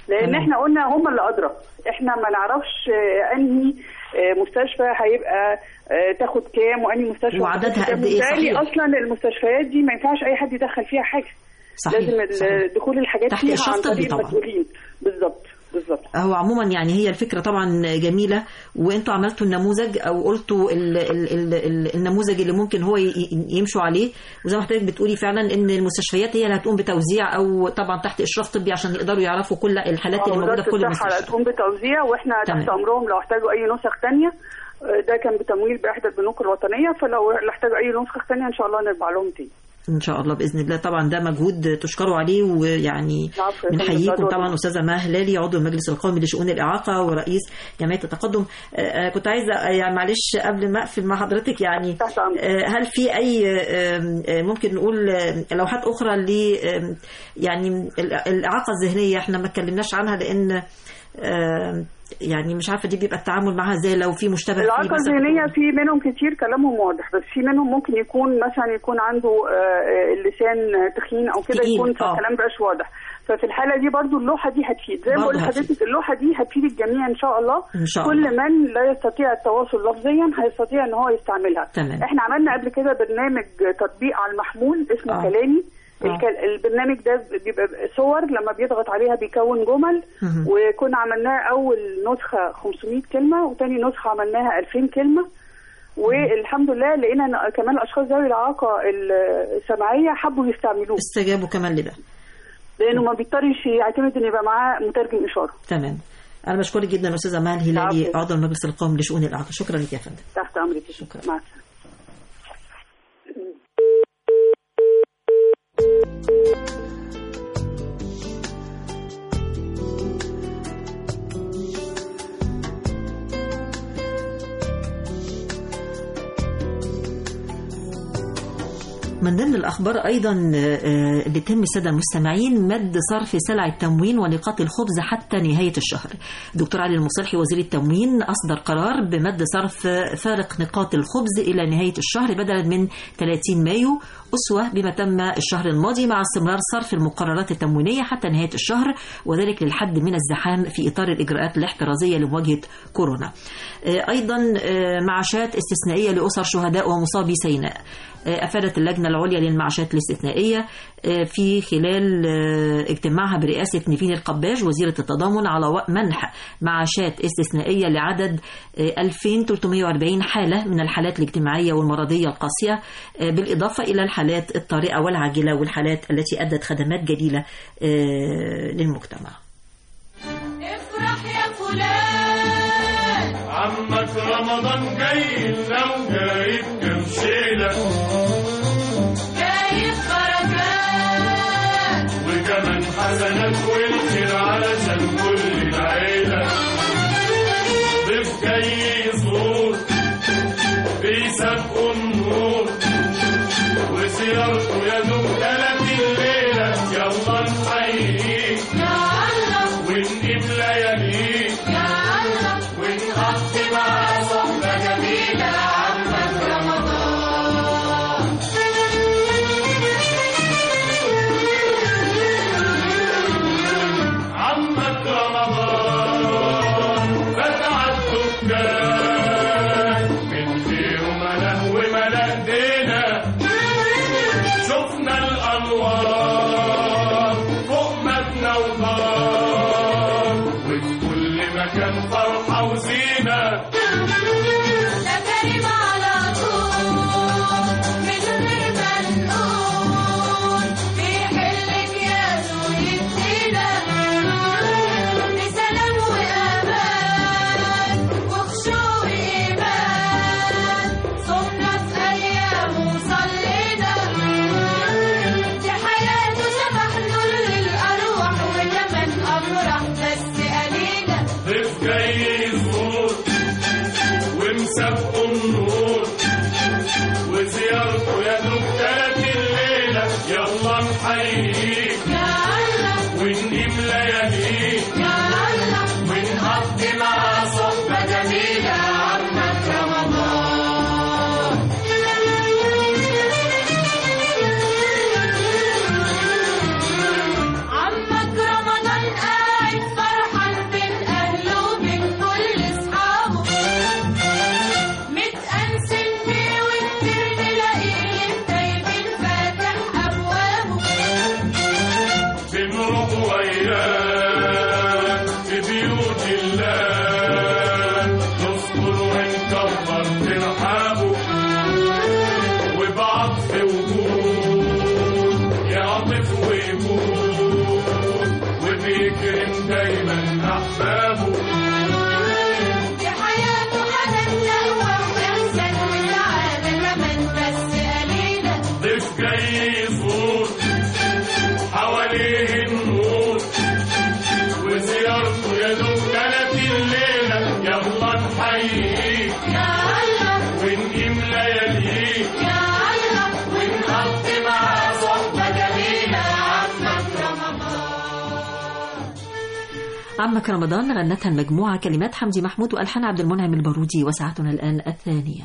S4: لان
S1: تمام.
S4: احنا قلنا هم اللي ادرى احنا ما نعرفش آه، انهي آه، مستشفى هيبقى آه، تاخد كام وانهي مستشفى
S1: وعددها
S4: هتاخد كام.
S1: قد إيه؟
S4: وبالتالي
S1: صحيح.
S4: اصلا المستشفيات دي ما ينفعش اي حد يدخل فيها حاجه
S1: صحيح
S4: لازم ال-
S1: صحيح.
S4: دخول الحاجات
S1: تحت
S4: فيها
S1: إشراف
S4: عن
S1: طبي
S4: طريق
S1: طبعاً.
S4: المسؤولين بالظبط بالظبط
S1: هو عموما يعني هي الفكره طبعا جميله وانتوا عملتوا النموذج او قلتوا ال ال ال ال النموذج اللي ممكن هو ي- ي- يمشوا عليه وزي ما حضرتك بتقولي فعلا ان المستشفيات هي اللي هتقوم بتوزيع او طبعا تحت اشراف طبي عشان يقدروا يعرفوا كل الحالات اللي موجوده في كل
S4: وزارة الصحة
S1: المستشفيات
S4: هتقوم بتوزيع واحنا
S1: تمام.
S4: تحت امرهم لو احتاجوا اي نسخ تانية آه، ده كان بتمويل باحدى البنوك الوطنيه فلو احتاجوا اي نسخ تانية ان شاء الله نرجع لهم تاني
S1: ان شاء الله باذن الله طبعا ده مجهود تشكروا عليه ويعني
S4: العفو يا فندم،
S1: بنحييكم
S4: ده
S1: طبعا
S4: دورنا.
S1: استاذه مها هلالي عضو المجلس القومي لشؤون الاعاقه ورئيس جمعيه التقدم آه، آه، كنت عايزه آه، يعني معلش قبل ما اقفل مع حضرتك يعني
S4: تحت أمرك.
S1: آه، هل في اي آه، آه، ممكن نقول آه، لوحات اخرى ل آه، يعني ال- الاعاقه الذهنيه احنا ما اتكلمناش عنها لان آه، يعني مش عارفه دي بيبقى التعامل معاها ازاي لو في مشتبه فيه
S4: الإعاقة
S1: مثلاً.
S4: الذهنية في منهم كتير كلامهم واضح بس في منهم ممكن يكون مثلا يكون عنده آه، آه، اللسان تخين أو كده
S1: تقيل،
S4: يكون
S1: آه.
S4: الكلام مبقاش واضح ففي الحالة دي برضو اللوحة دي هتفيد زي ما
S1: برضو
S4: بقول
S1: هتفيد.
S4: لحضرتك اللوحة دي هتفيد الجميع إن شاء الله
S1: إن شاء
S4: كل
S1: الله.
S4: من لا يستطيع التواصل لفظيا هيستطيع إن هو يستعملها
S1: تمام.
S4: إحنا عملنا قبل كده برنامج تطبيق على المحمول اسمه
S1: آه.
S4: كلامي
S1: آه.
S4: الك- البرنامج ده بيبقى صور لما بيضغط عليها بيكون جمل
S1: مهم.
S4: وكنا عملناها اول نسخه 500 كلمه وتاني نسخه عملناها 2000 كلمه والحمد لله لقينا إن كمان الاشخاص ذوي الاعاقه السمعيه حبوا يستعملوه
S1: استجابوا كمان لده
S4: لانه ما بيضطرش يعتمد ان يبقى معاه مترجم اشاره
S1: تمام انا بشكرك جدا استاذه مها الهلالي
S4: العفو.
S1: عضو المجلس القومي لشؤون الاعاقه شكرا لك يا فندم
S4: تحت امرك
S1: شكرا.
S4: مع السلامه
S1: من ضمن الأخبار أيضا آه، اللي تم السادة المستمعين مد صرف سلع التموين ونقاط الخبز حتى نهاية الشهر دكتور علي المصلحي وزير التموين أصدر قرار بمد صرف فارق نقاط الخبز إلى نهاية الشهر بدلا من 30 مايو أسوة بما تم الشهر الماضي مع استمرار صرف المقررات التموينية حتى نهاية الشهر وذلك للحد من الزحام في إطار الإجراءات الاحترازية لمواجهة كورونا آه، أيضا آه، معاشات استثنائية لأسر شهداء ومصابي سيناء آه، أفادت اللجنة العليا للمعاشات الاستثنائية آه، في خلال آه، اجتماعها برئاسة نيفين القباش وزيرة التضامن على و- منح معاشات استثنائية لعدد آه، 2340 حالة من الحالات الاجتماعية والمرضية القاسية آه، بالإضافة إلى الحالات الطارئة والعاجلة والحالات التي أدت خدمات جليلة آه، للمجتمع
S5: افرح يا فلان
S3: عمك رمضان جاي لو جايب كم شيلة
S5: جايب بركات
S3: وكمان حسنات والخير علشان كل العيلة ضيف جاي يزور بيسابقوا النور وزيارته يا دوب تلاتين ليلة يلا نحييك
S5: يا الله
S3: ونجيب لياليك
S5: يا الله
S3: ونقضي مع صحبة جميلة
S5: عمك رمضان
S3: عمك رمضان فتح الدكان من خيره ملأ وملأ ايدينا شفنا الانوار فوق مبنى ودار وفي كل مكان فرحه وزينه
S5: ده كريم على طول من غير ما نقول بيحلك يا سويتنا بسلام وأمان وخشوع وإيمان صمنا في أيام وصلينا دي حياته سمح له للأرواح وكمان أفراح بس قليلة
S3: ضيف جاي يزور ومسابقه النور وزيارته يا دوب تلاتين ليلة يلا نحييك
S5: يا الله
S3: ونجيب لياليك
S5: يا الله
S3: ونقضي مع صحبة جميلة
S5: عمك رمضان عمك رمضان قاعد في
S1: عمك رمضان غنتها المجموعة كلمات حمدي محمود وألحان عبد المنعم البارودي وساعتنا الآن الثانية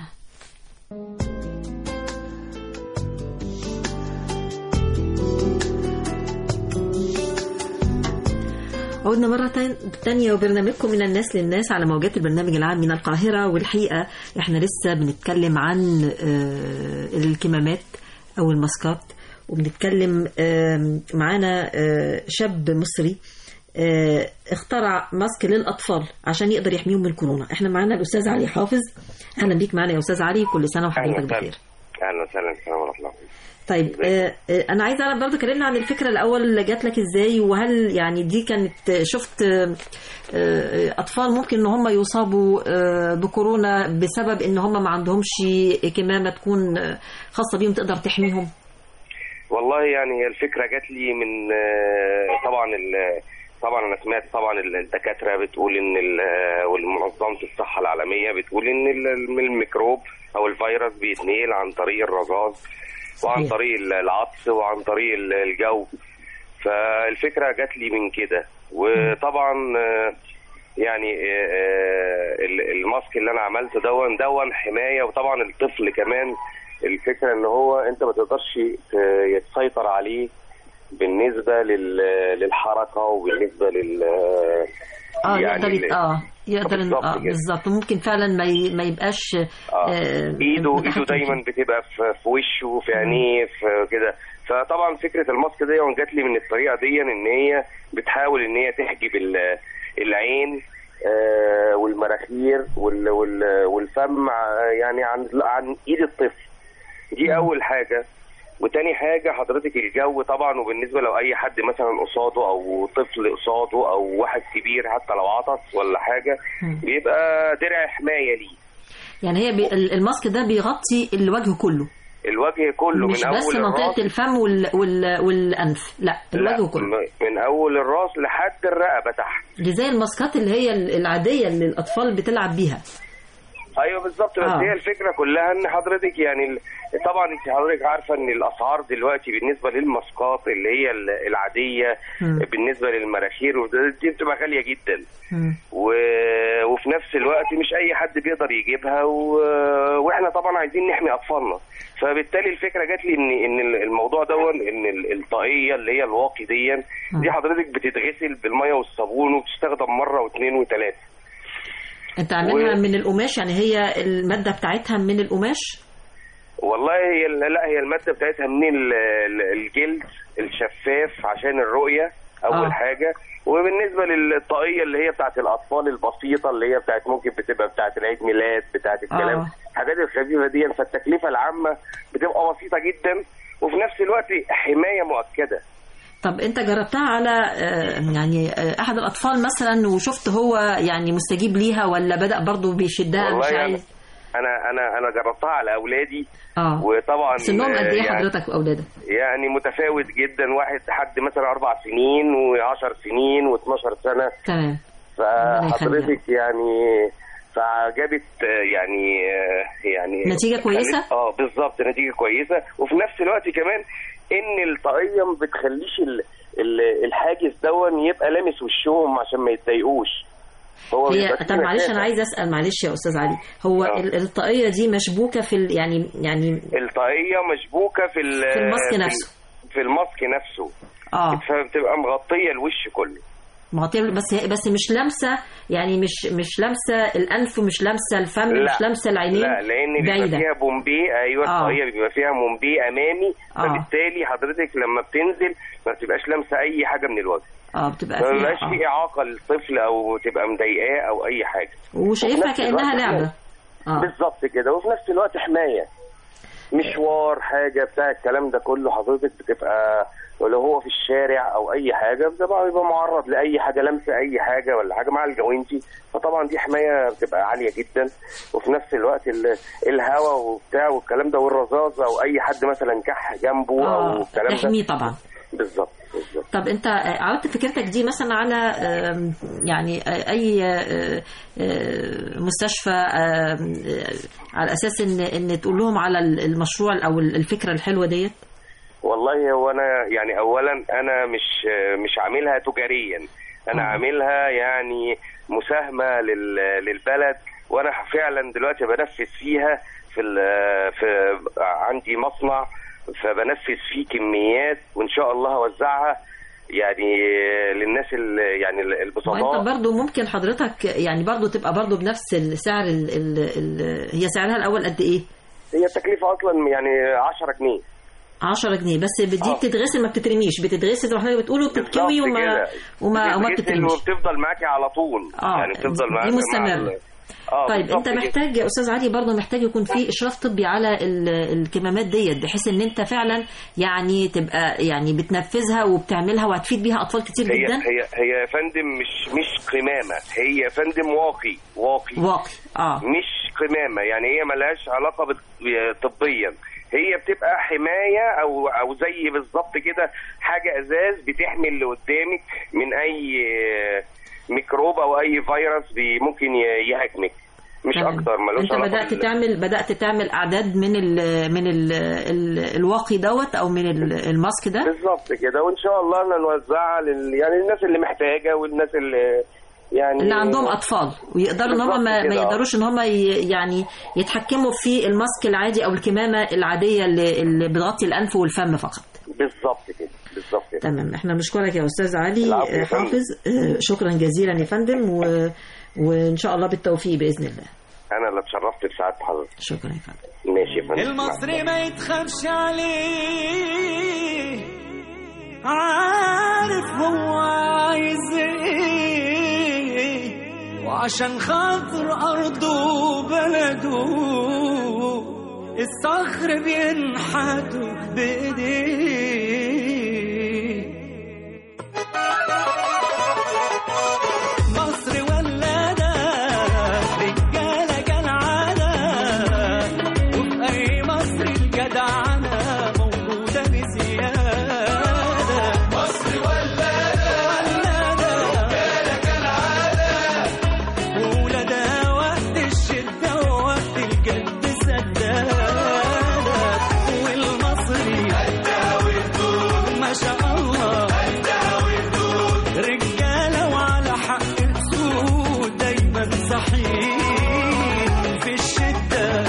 S1: عودنا مرة تان- تانية وبرنامجكم من الناس للناس على موجات البرنامج العام من القاهرة والحقيقة احنا لسه بنتكلم عن آه، الكمامات أو الماسكات وبنتكلم آم، معانا آه، شاب مصري آه، اخترع ماسك للأطفال عشان يقدر يحميهم من الكورونا احنا معانا الأستاذ علي حافظ أهلا بيك معانا يا أستاذ علي كل سنة وحضرتك بخير
S6: اهلا وسهلا السلام ورحمه الله
S1: طيب آه، آه، انا عايزه اعرف برضه كلمنا عن الفكره الاول اللي جات لك ازاي وهل يعني دي كانت آه، شفت آه، آه، اطفال ممكن ان هم يصابوا آه، بكورونا بسبب ان هم ما عندهمش كمامه تكون آه، خاصه بيهم تقدر تحميهم
S6: والله يعني هي الفكره جات لي من آه، طبعا ال- طبعا انا سمعت طبعا الدكاتره بتقول ان ال- والمنظمه الصحه العالميه بتقول ان ال- الميكروب او الفيروس بيتنقل عن طريق الرذاذ وعن
S1: صحيح.
S6: طريق العطس وعن طريق ال- الجو فالفكره جات لي من كده وطبعا آه، يعني آه، آه، ال- الماسك اللي انا عملته دون دون حمايه وطبعا الطفل كمان الفكره ان هو انت ما تقدرش ت- تسيطر عليه بالنسبه لل- للحركه وبالنسبه لل
S1: اه
S6: يعني
S1: يقدر يت-
S6: ال-
S1: اه يقدر إن-
S6: بالظبط
S1: اه
S6: كده.
S1: بالظبط ممكن فعلا ما ي- ما يبقاش
S6: آه.
S1: آه،
S6: ايده
S1: متحكم
S6: ايده
S1: فيه.
S6: دايما بتبقى في, في وشه في عينيه في كده فطبعا فكره الماسك دي جات لي من الطريقه دي ان هي بتحاول ان هي تحجب ال- العين آه، والمراخير وال- وال- والفم ع- يعني عن عن ايد الطفل دي اول حاجه وتاني حاجة حضرتك الجو طبعا وبالنسبة لو أي حد مثلا قصاده أو طفل قصاده أو واحد كبير حتى لو عطس ولا حاجة
S1: مم.
S6: بيبقى درع حماية ليه
S1: يعني هي بي ال- الماسك ده بيغطي الوجه كله
S6: الوجه كله
S1: مش
S6: من
S1: بس
S6: أول
S1: منطقه
S6: الراس
S1: الفم وال... وال... والانف لا الوجه
S6: لا،
S1: كله
S6: م- من أول الراس لحد الرقبة تحت
S1: دي زي الماسكات اللي هي العاديه اللي الاطفال بتلعب بيها
S6: ايوه بالظبط بس
S1: آه.
S6: هي الفكره كلها ان حضرتك يعني ال- طبعا انت حضرتك عارفه ان الاسعار دلوقتي بالنسبه للماسكات اللي هي ال- العاديه
S1: مم.
S6: بالنسبه للمراخير وده- دي بتبقى غاليه جدا
S1: مم.
S6: و... وفي نفس الوقت مش اي حد بيقدر يجيبها و... واحنا طبعا عايزين نحمي اطفالنا فبالتالي الفكره جات لي ان ان الموضوع دون ان ال- الطاقيه اللي هي الواقي دي دي حضرتك بتتغسل بالميه والصابون وبتستخدم مره واثنين وثلاثه
S1: انت عاملها
S6: و-
S1: من القماش يعني هي الماده بتاعتها من القماش
S6: والله هي لا هي الماده بتاعتها من ال- ال- الجلد الشفاف عشان الرؤيه اول
S1: آه.
S6: آه. حاجه وبالنسبه للطاقيه اللي هي بتاعت الاطفال البسيطه اللي هي بتاعت ممكن بتبقى بتاعت العيد ميلاد بتاعت الكلام
S1: آه.
S6: الحاجات الخفيفه دي فالتكلفه العامه بتبقى بسيطه جدا وفي نفس الوقت حمايه مؤكده
S1: طب انت جربتها على آه، يعني آه، احد الاطفال مثلا وشفت هو يعني مستجيب ليها ولا بدا برضه بيشدها مش
S6: والله أنا-
S1: عايز
S6: انا انا انا جربتها على اولادي
S1: اه
S6: وطبعا
S1: سنهم قد ايه
S6: يعني-
S1: حضرتك واولادك
S6: يعني متفاوت جدا واحد حد مثلا اربع سنين و10 سنين و12 سنه
S1: تمام ربنا
S6: فحضرتك يعني فجابت آه، يعني آه، يعني
S1: نتيجة كويسة؟
S6: خلت- اه بالظبط نتيجه كويسه وفي نفس الوقت كمان ان الطاقيه ما بتخليش ال- ال- الحاجز دون يبقى لامس وشهم عشان ما يتضايقوش هو
S1: هي
S6: بيبقى فيه
S1: طب معلش
S6: مسافة.
S1: انا عايزه اسال معلش يا استاذ علي هو
S6: آه.
S1: ال- الطاقيه دي مشبوكه في ال يعني يعني
S6: الطاقيه مشبوكه في ال-
S1: في الماسك
S6: في-
S1: نفسه.
S6: في الماسك نفسه
S1: اه
S6: فبتبقى مغطيه الوش كله
S1: مغطيه بس هي بس مش لامسه يعني مش مش لامسه الانف ومش لامسه الفم
S6: لا.
S1: مش لامسه العينين
S6: لا لان بيبقى
S1: بعيده
S6: فيها بومبي ايوه
S1: آه.
S6: الطاقيه بيبقى فيها مومبي امامي
S1: آه.
S6: فبالتالي حضرتك لما بتنزل ما بتبقاش لامسه اي حاجه من الوجه
S1: اه بتبقى
S6: ما
S1: فيها
S6: بيبقاش
S1: آه.
S6: في اعاقه للطفل او تبقى مضايقاه او اي حاجه
S1: وشايفها
S6: وفي نفس
S1: كانها
S6: الوقت
S1: لعبه اه
S6: بالظبط كده وفي نفس الوقت حمايه مشوار حاجه بتاع الكلام ده كله حضرتك بتبقى ولو هو في الشارع او اي حاجه بتبقى بيبقى معرض لاي حاجه لمسه اي حاجه ولا حاجه مع الجوانتي فطبعا دي حمايه بتبقى عاليه جدا وفي نفس الوقت ال- الهواء وبتاع والكلام ده والرذاذه او اي حد مثلا كح جنبه او
S1: اه
S6: الكلام ده
S1: تحميه طبعا
S6: بالظبط بالظبط
S1: طب انت عودت فكرتك دي مثلا على آم، يعني اي آه، آه، مستشفى آم، آه، على اساس ان ان تقول لهم على المشروع او الفكره الحلوه ديت
S6: والله هو انا يعني اولا انا مش مش عاملها تجاريا انا عاملها يعني مساهمه لل... للبلد وانا فعلا دلوقتي بنفذ فيها في ال... في عندي مصنع فبنفذ فيه كميات وان شاء الله هوزعها يعني للناس ال... يعني البسطاء
S1: وانت برضو ممكن حضرتك يعني برضو تبقى برضو بنفس السعر ال ال ال هي سعرها الاول قد ايه
S6: هي التكلفه اصلا يعني 10 جنيه
S1: 10 جنيه بس دي
S6: آه.
S1: بتتغسل ما بتترميش بتتغسل زي ما حضرتك بتقولوا بتتكوي
S6: بالظبط
S1: وما
S6: كده.
S1: وما وما
S6: بتتغسل
S1: بتترميش
S6: وبتفضل معاكي على طول
S1: اه
S6: يعني بتفضل
S1: دي
S6: معاكي مع
S1: مستمرة
S6: ال- اه
S1: طيب
S6: بالظبط
S1: انت
S6: كده.
S1: محتاج يا استاذ علي برضه محتاج يكون في اشراف طبي على ال- الكمامات ديت بحيث ان انت فعلا يعني تبقى يعني بتنفذها وبتعملها وهتفيد بيها اطفال كتير
S6: هي
S1: جدا
S6: هي هي يا فندم مش مش قمامه هي يا فندم واقي واقي
S1: واقي اه
S6: مش قمامه يعني هي ملهاش علاقه بت- طبيا هي بتبقى حمايه او او زي بالظبط كده حاجه ازاز بتحمي اللي قدامك من اي ميكروب او اي فيروس بي ممكن ي- يهاجمك مش
S1: تمام.
S6: اكتر ملوش
S1: انت
S6: علاقه
S1: بدات
S6: بال-
S1: تعمل بدات تعمل اعداد من ال من ال ال الواقي دوت او من ال- الماسك ده
S6: بالظبط كده وان شاء الله انا نوزعها لل... يعني الناس اللي محتاجه والناس اللي يعني
S1: اللي عندهم اطفال ويقدروا ان هم
S6: بالظبط
S1: ما, ما
S6: كده، آه.
S1: يقدروش ان هم ي- يعني يتحكموا في الماسك العادي او الكمامه العاديه اللي, اللي بتغطي الانف والفم فقط
S6: بالظبط كده بالظبط كده
S1: تمام احنا بنشكرك يا استاذ علي
S6: العفو يا
S1: آه،
S6: فندم.
S1: حافظ آه، شكرا جزيلا يا فندم و... وان شاء الله بالتوفيق باذن الله
S6: انا اللي اتشرفت بسعاده حضرتك
S1: شكرا يا فندم
S6: ماشي يا فندم
S5: المصري ما يتخافش عليه عارف هو عايز ايه وعشان خاطر ارضه وبلده الصخر بينحتوا بايديه مصر ولادة رجالة كالعادة وفي أي مصر الجدعنة موجودة بزيادة مصر ولادة رجالة كالعادة وولادها وقت الشدة ووقت الجد سدادة والمصري ما شاء الله رجالة وعلى حق السود دايما صحيح في الشدة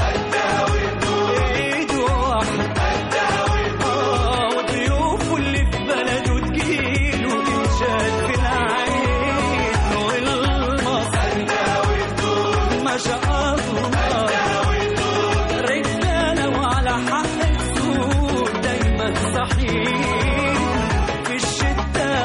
S5: ايده واحدة آه، وضيوفه اللي في بلده تجيله تنشال في العين والمصري ما شاء الله رجالة وعلى حق السود دايما صحيح في الشدة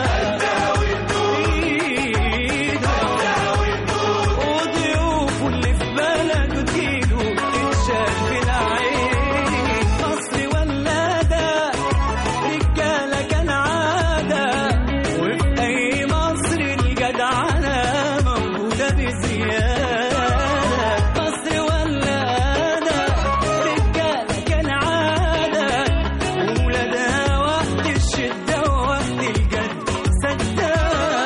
S5: وضيوفه اللي في بلده تجيله تنشال في العين مصر ولادة رجالة كالعادة وفي أي مصر الجدعنة موجودة بزيادة مصر ولادة رجالة كالعادة وولادها وقت الشدة ووقت الجد سدادة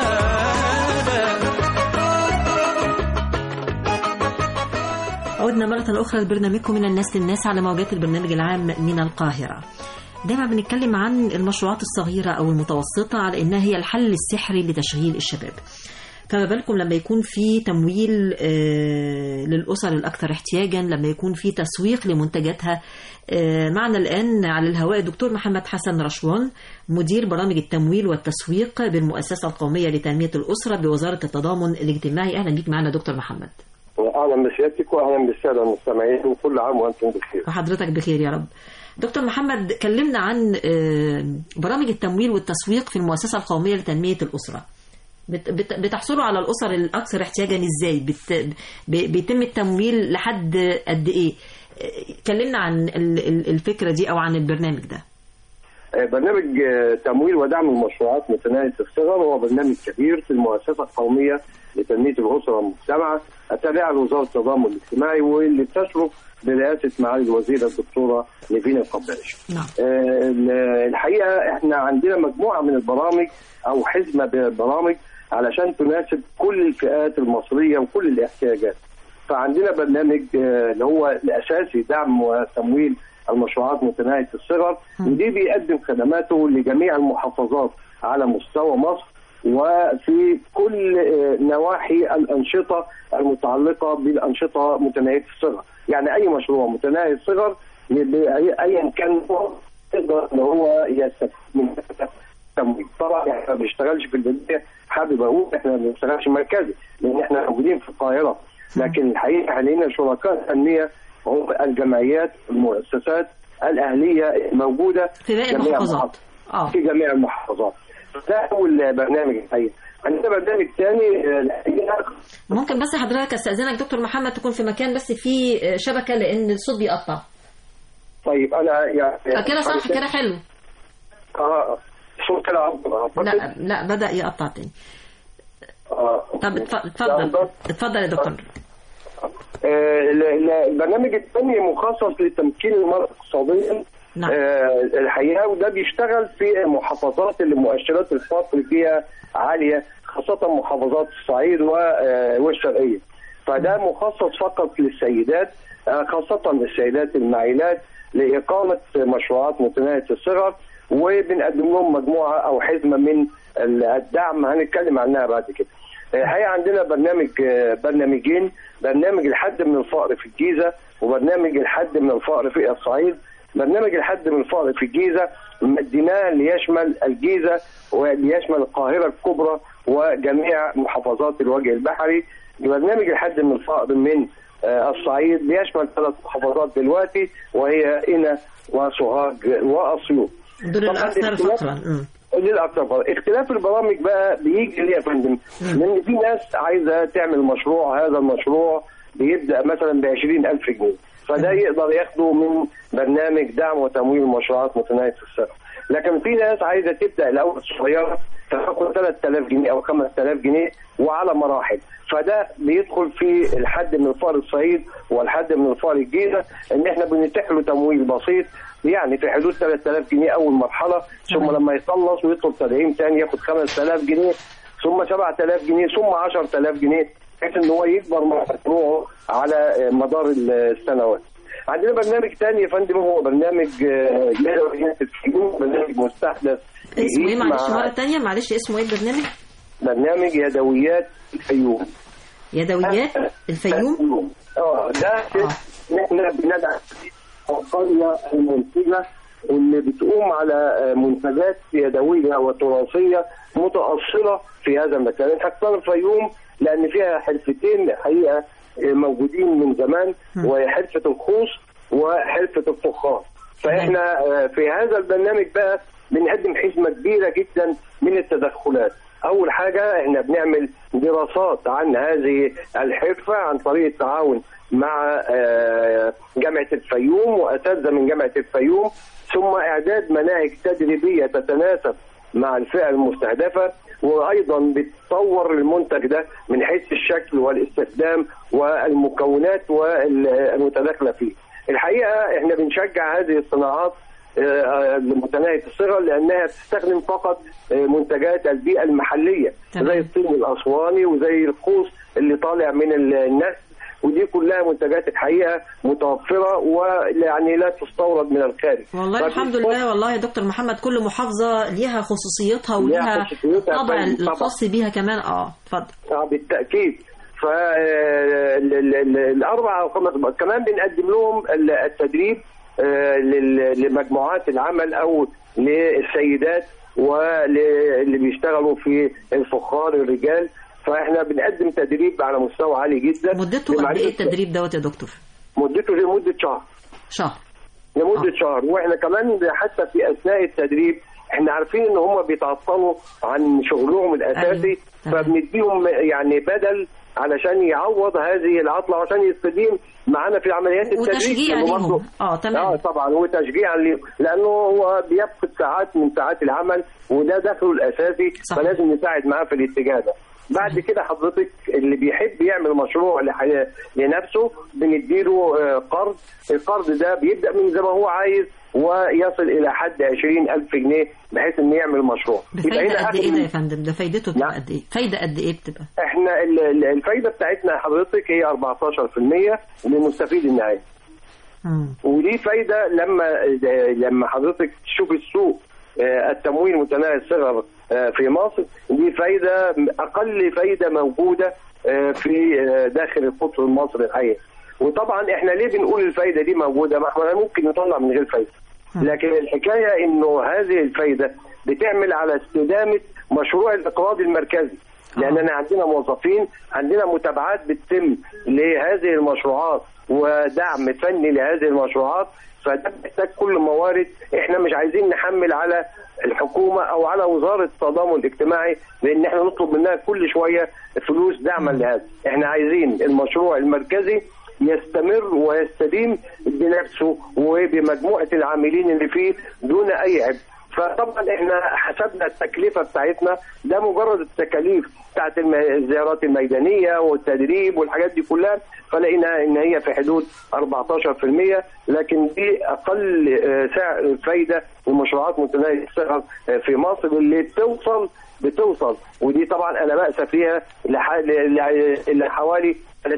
S1: عدنا مرة أخرى لبرنامجكم من الناس للناس على موجات البرنامج العام من القاهرة دايما بنتكلم عن المشروعات الصغيرة أو المتوسطة على إنها هي الحل السحري لتشغيل الشباب فما بالكم لما يكون في تمويل آه، للأسر الأكثر احتياجا لما يكون في تسويق لمنتجاتها آه، معنا الآن على الهواء الدكتور محمد حسن رشوان مدير برامج التمويل والتسويق بالمؤسسة القومية لتنمية الأسرة بوزارة التضامن الاجتماعي أهلا بك معنا دكتور محمد
S7: اهلا بسيادتك واهلا بالساده المستمعين وكل عام وانتم بخير.
S1: وحضرتك بخير يا رب دكتور محمد كلمنا عن آه، برامج التمويل والتسويق في المؤسسة القومية لتنمية الأسرة بت- بت- بتحصلوا على الأسر الأكثر احتياجا إزاي بت- ب- بيتم التمويل لحد قد إيه آه، كلمنا عن ال- ال- الفكرة دي أو عن البرنامج ده
S7: آه، برنامج آه، تمويل ودعم المشروعات متناهيه الصغر هو برنامج كبير في المؤسسه القوميه لتنميه الاسره والمجتمع التابعه لوزاره التضامن الاجتماعي واللي بتشرف برئاسه معالي الوزيره الدكتوره نيفين القباش.
S1: نعم
S7: آه، الحقيقه احنا عندنا مجموعه من البرامج او حزمه برامج علشان تناسب كل الفئات المصريه وكل الاحتياجات. فعندنا برنامج آه، اللي هو الاساسي دعم وتمويل المشروعات متناهيه الصغر ودي بيقدم خدماته لجميع المحافظات على مستوى مصر وفي كل آه، نواحي الانشطه المتعلقه بالانشطه متناهيه الصغر، يعني اي مشروع متناهي الصغر ب- ايا كان هو يقدر ان هو يستفيد من هذا التمويل، طبعا احنا ما بنشتغلش في البدايه حابب اقول احنا ما بنشتغلش مركزي لان احنا موجودين في القاهره، لكن الحقيقه علينا شركاء تنميه هم الجمعيات المؤسسات الاهليه الموجوده
S1: في باقي
S7: جميع
S1: المحافظات اه
S7: في جميع المحافظات ده اول برنامج الحقيقه عندنا برنامج ثاني آه، الحقيقه
S1: ممكن بس حضرتك استاذنك دكتور محمد تكون في مكان بس فيه شبكه لان الصوت بيقطع
S7: طيب انا يعني
S1: كده صح كده حلو
S7: اه صوت العرض
S1: لا لا بدا يقطع تاني
S7: آه.
S1: طب اتف- اتفضل اتفضل يا دكتور
S7: آه، ال- ال- البرنامج الثاني مخصص لتمكين المرأة اقتصاديا
S1: نعم.
S7: آه، الحقيقه وده بيشتغل في المحافظات اللي مؤشرات الفقر فيها عاليه خاصه محافظات الصعيد و- آه، والشرقيه فده مخصص فقط للسيدات آه، خاصه السيدات المعيلات لاقامه مشروعات متناهيه الصغر وبنقدم لهم مجموعه او حزمه من ال- الدعم هنتكلم عنها بعد كده. الحقيقه عندنا برنامج آه، برنامجين برنامج الحد من الفقر في الجيزه وبرنامج الحد من الفقر في الصعيد برنامج الحد من الفقر في الجيزه مديناه ليشمل الجيزه وليشمل القاهره الكبرى وجميع محافظات الوجه البحري برنامج الحد من الفقر من آه، الصعيد بيشمل ثلاث محافظات دلوقتي وهي قنا وسوهاج واسيوط
S1: دول
S7: طبعاً
S1: الاكثر
S7: الاختلاف-
S1: فقرا مم.
S7: دي الاكثر فرق. اختلاف البرامج بقى بيجي ليه يا فندم؟ لان في ناس عايزه تعمل مشروع هذا المشروع بيبدا مثلا ب 20000 جنيه فده يقدر ياخده من برنامج دعم وتمويل المشروعات متناهيه الصغر لكن في ناس عايزه تبدا الاول صغيره تاخد 3000 جنيه او 5000 جنيه وعلى مراحل فده بيدخل في الحد من الفقر الصعيد والحد من الفقر الجيزه ان احنا بنتيح له تمويل بسيط يعني في حدود 3000 جنيه اول مرحله ثم لما يخلص ويطلب تدعيم ثاني ياخد 5000 جنيه ثم 7000 جنيه ثم 10000 جنيه بحيث ان هو يكبر مع مشروعه على مدار السنوات. عندنا برنامج ثاني يا فندم هو برنامج آه، يدويات الفيوم برنامج مستحدث
S1: اسمه ايه
S7: مع
S1: معلش مره تانية معلش اسمه ايه البرنامج
S7: برنامج يدويات الفيوم
S1: يدويات الفيوم
S7: اه ده احنا بندعم القريه المنتجه اللي بتقوم على آه، منتجات يدويه وتراثيه متاصله في هذا المكان احنا اختار الفيوم لان فيها حرفتين حقيقه آه، موجودين من زمان وهي حرفه الخوص وحرفه الفخار فاحنا آه، في هذا البرنامج بقى بنقدم حزمه كبيره جدا من التدخلات اول حاجه احنا بنعمل دراسات عن هذه الحرفه عن طريق التعاون مع آه، جامعه الفيوم واساتذه من جامعه الفيوم ثم اعداد مناهج تدريبيه تتناسب مع الفئه المستهدفه وايضا بتطور المنتج ده من حيث الشكل والاستخدام والمكونات والمتداخله فيه. الحقيقه احنا بنشجع هذه الصناعات آه، متناهيه الصغر لانها بتستخدم فقط آه، منتجات البيئه المحليه
S1: تمام.
S7: زي الطين الاسواني وزي القوس اللي طالع من النسل ودي كلها منتجات الحقيقه متوفره ويعني لا تستورد من الخارج
S1: والله
S7: فبالتالي-
S1: الحمد لله والله يا دكتور محمد كل محافظه ليها خصوصيتها
S7: ليها
S1: وليها
S7: خصوصيتها
S1: الطبع
S7: طبعاً.
S1: الخاص بيها كمان اه اتفضل
S7: آه، بالتاكيد فالاربع او خمس كمان بنقدم لهم ال- التدريب آه، لل- لمجموعات العمل او للسيدات واللي بيشتغلوا في الفخار الرجال فاحنا بنقدم تدريب على مستوى عالي جدا
S1: مدته قد
S7: لمعرفة-
S1: ايه التدريب دوت يا دكتور
S7: مدته لمده شهر
S1: شهر
S7: لمده
S1: آه.
S7: شهر واحنا كمان حتى في اثناء التدريب احنا عارفين ان هم بيتعطلوا عن شغلهم الاساسي
S1: أيوة. تمام.
S7: فبنديهم يعني بدل علشان يعوض هذه العطله وعشان يستديم معانا في عمليات التدريب
S1: وتشجيع
S7: لأنه
S1: ليهم
S7: برضه-
S1: اه
S7: اه
S1: تمام
S7: طبعا وتشجيعا ليه لانه هو بيفقد ساعات من ساعات العمل وده دخله الاساسي
S1: صح.
S7: فلازم نساعد معاه في الاتجاه ده بعد كده حضرتك اللي بيحب يعمل مشروع لحي- لنفسه بنديله آه، قرض القرض ده بيبدا من زي ما هو عايز ويصل الى حد 20000 جنيه بحيث انه يعمل مشروع
S1: بفايده قد
S7: آخر
S1: ايه ده يا
S7: من-
S1: فندم ده فايدته بتبقى
S7: نعم.
S1: قد ايه فايده قد ايه بتبقى
S7: احنا ال- ال- الفايده بتاعتنا حضرتك هي 14% للمستفيد النهائي
S1: مم.
S7: ودي فايده لما لما حضرتك تشوف السوق آه، التموين متناهي الصغر آه، في مصر دي فايده اقل فايده موجوده آه، في آه، داخل القطر المصري الحقيقه وطبعا احنا ليه بنقول الفايده دي موجوده ما احنا ممكن نطلع من غير فايده لكن الحكايه انه هذه الفايده بتعمل على استدامه مشروع الاقراض المركزي لاننا عندنا موظفين عندنا متابعات بتتم لهذه المشروعات ودعم فني لهذه المشروعات فده محتاج كل موارد احنا مش عايزين نحمل على الحكومه او على وزاره التضامن الاجتماعي لان احنا نطلب منها كل شويه فلوس دعما لهذا احنا عايزين المشروع المركزي يستمر ويستديم بنفسه وبمجموعه العاملين اللي فيه دون اي عبء فطبعا احنا حسبنا التكلفه بتاعتنا ده مجرد التكاليف بتاعت الم- الزيارات الميدانيه والتدريب والحاجات دي كلها فلقينا ان هي في حدود 14% لكن دي اقل آه، سعر فايده لمشروعات متناهيه الصغر آه، في مصر اللي بتوصل بتوصل ودي طبعا انا بأسى فيها لح- ل- ل- لحوالي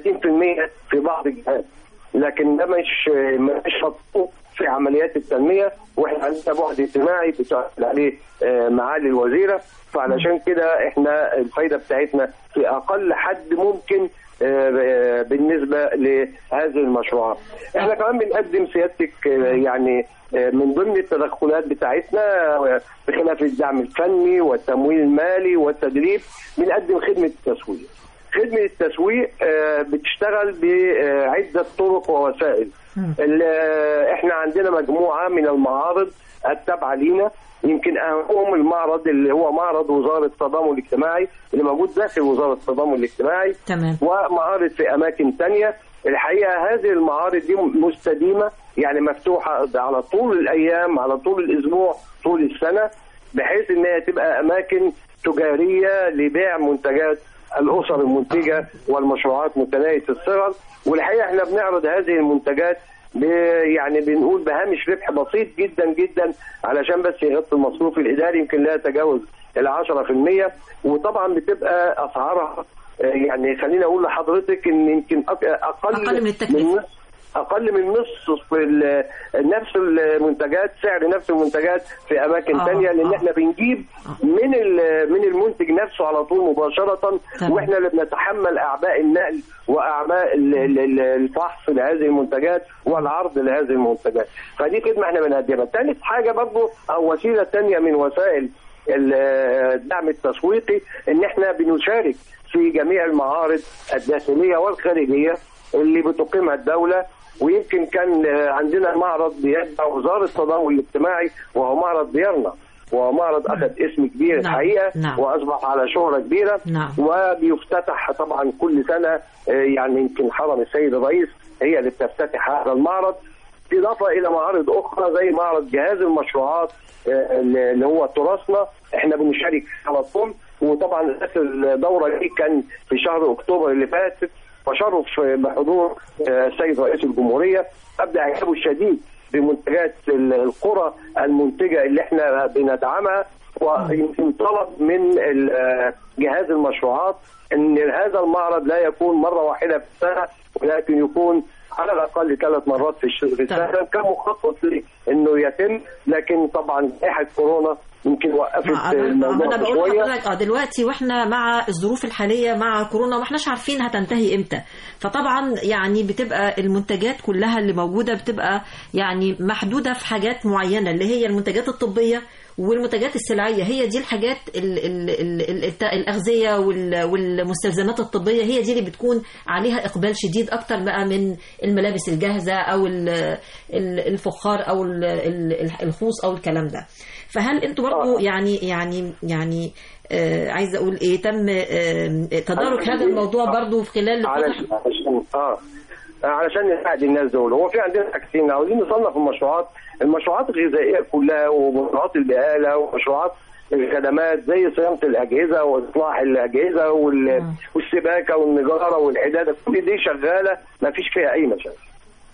S7: 30% في بعض الجهات لكن ده مش مش مطلوب في عمليات التنميه واحنا عندنا بعد اجتماعي بتعمل عليه آه، معالي الوزيره فعلشان كده احنا الفايده بتاعتنا في اقل حد ممكن آه، آه، بالنسبه لهذه المشروعات. احنا كمان بنقدم سيادتك آه، يعني آه، من ضمن التدخلات بتاعتنا آه، بخلاف الدعم الفني والتمويل المالي والتدريب بنقدم خدمه التسويق. خدمه التسويق آه، بتشتغل بعده طرق ووسائل ال- آه، احنا عندنا مجموعه من المعارض التابعه لينا يمكن اهمهم المعرض اللي هو معرض وزاره التضامن الاجتماعي اللي موجود داخل وزاره التضامن الاجتماعي
S1: تمام
S7: ومعارض في اماكن تانية الحقيقه هذه المعارض دي مستديمه يعني مفتوحه على طول الايام على طول الاسبوع طول السنه بحيث ان هي تبقى اماكن تجاريه لبيع منتجات الاسر المنتجه والمشروعات متناهيه الصغر والحقيقه احنا بنعرض هذه المنتجات ب- يعني بنقول بهامش ربح بسيط جدا جدا علشان بس يغطي المصروف الاداري يمكن لا يتجاوز ال 10% وطبعا بتبقى اسعارها آه، يعني خليني اقول لحضرتك ان يمكن أق- اقل
S1: أقل من التكلفة.
S7: نص اقل من نص في ال- نفس المنتجات سعر نفس المنتجات في اماكن
S1: آه،
S7: ثانيه لان
S1: آه.
S7: احنا بنجيب من ال- من المنتج نفسه على طول مباشره
S1: تمام.
S7: واحنا اللي بنتحمل اعباء النقل واعباء ال- ال- ال- الفحص لهذه المنتجات والعرض لهذه المنتجات فدي خدمه احنا بنقدمها ثالث حاجه برضو او وسيله ثانيه من وسائل ال- الدعم التسويقي ان احنا بنشارك في جميع المعارض الداخليه والخارجيه اللي بتقيمها الدوله ويمكن كان آه، عندنا معرض بيتبع وزاره التضامن الاجتماعي وهو معرض ديارنا وهو معرض اخذ اسم كبير
S1: نعم،
S7: الحقيقه
S1: نعم.
S7: واصبح على شهره كبيره
S1: نعم.
S7: وبيفتتح طبعا كل سنه آه، يعني يمكن حرم السيد الرئيس هي اللي بتفتتح هذا المعرض إضافة إلى معارض أخرى زي معرض جهاز المشروعات آه، اللي هو تراثنا إحنا بنشارك على طول وطبعا آخر الدورة دي كان في شهر أكتوبر اللي فاتت وشرف آه، بحضور آه، السيد رئيس الجمهورية أبدأ إعجابه الشديد بمنتجات ال- القرى المنتجة اللي إحنا بندعمها ويمكن طلب من ال- آه، جهاز المشروعات ان هذا المعرض لا يكون مره واحده في السنه ولكن يكون على الاقل ثلاث مرات في الش- في السنه كان مخطط لي انه يتم لكن طبعا جائحه كورونا يمكن وقفت
S1: ما
S7: الموضوع
S1: انا بقول
S7: شويه
S1: لحضرتك اه دلوقتي واحنا مع الظروف الحاليه مع كورونا ما احناش عارفين هتنتهي امتى فطبعا يعني بتبقى المنتجات كلها اللي موجوده بتبقى يعني محدوده في حاجات معينه اللي هي المنتجات الطبيه والمنتجات السلعيه هي دي الحاجات ال ال ال ال الت- الاغذيه وال- والمستلزمات الطبيه هي دي اللي بتكون عليها اقبال شديد اكتر بقى من الملابس الجاهزه او ال- ال- الفخار او ال- ال- الخوص او الكلام ده فهل انتوا برضو
S7: آه.
S1: يعني يعني يعني آه عايزه اقول ايه تم آه تدارك هذا الموضوع برضو في خلال
S7: علشان علشان اه علشان نساعد الناس دول هو في عندنا حاجتين عاوزين نصنف المشروعات المشروعات الغذائيه كلها ومشروعات البقاله ومشروعات الخدمات زي صيانه الاجهزه واصلاح الاجهزه وال... والسباكه والنجاره والحداده كل دي شغاله ما فيش فيها اي مشاكل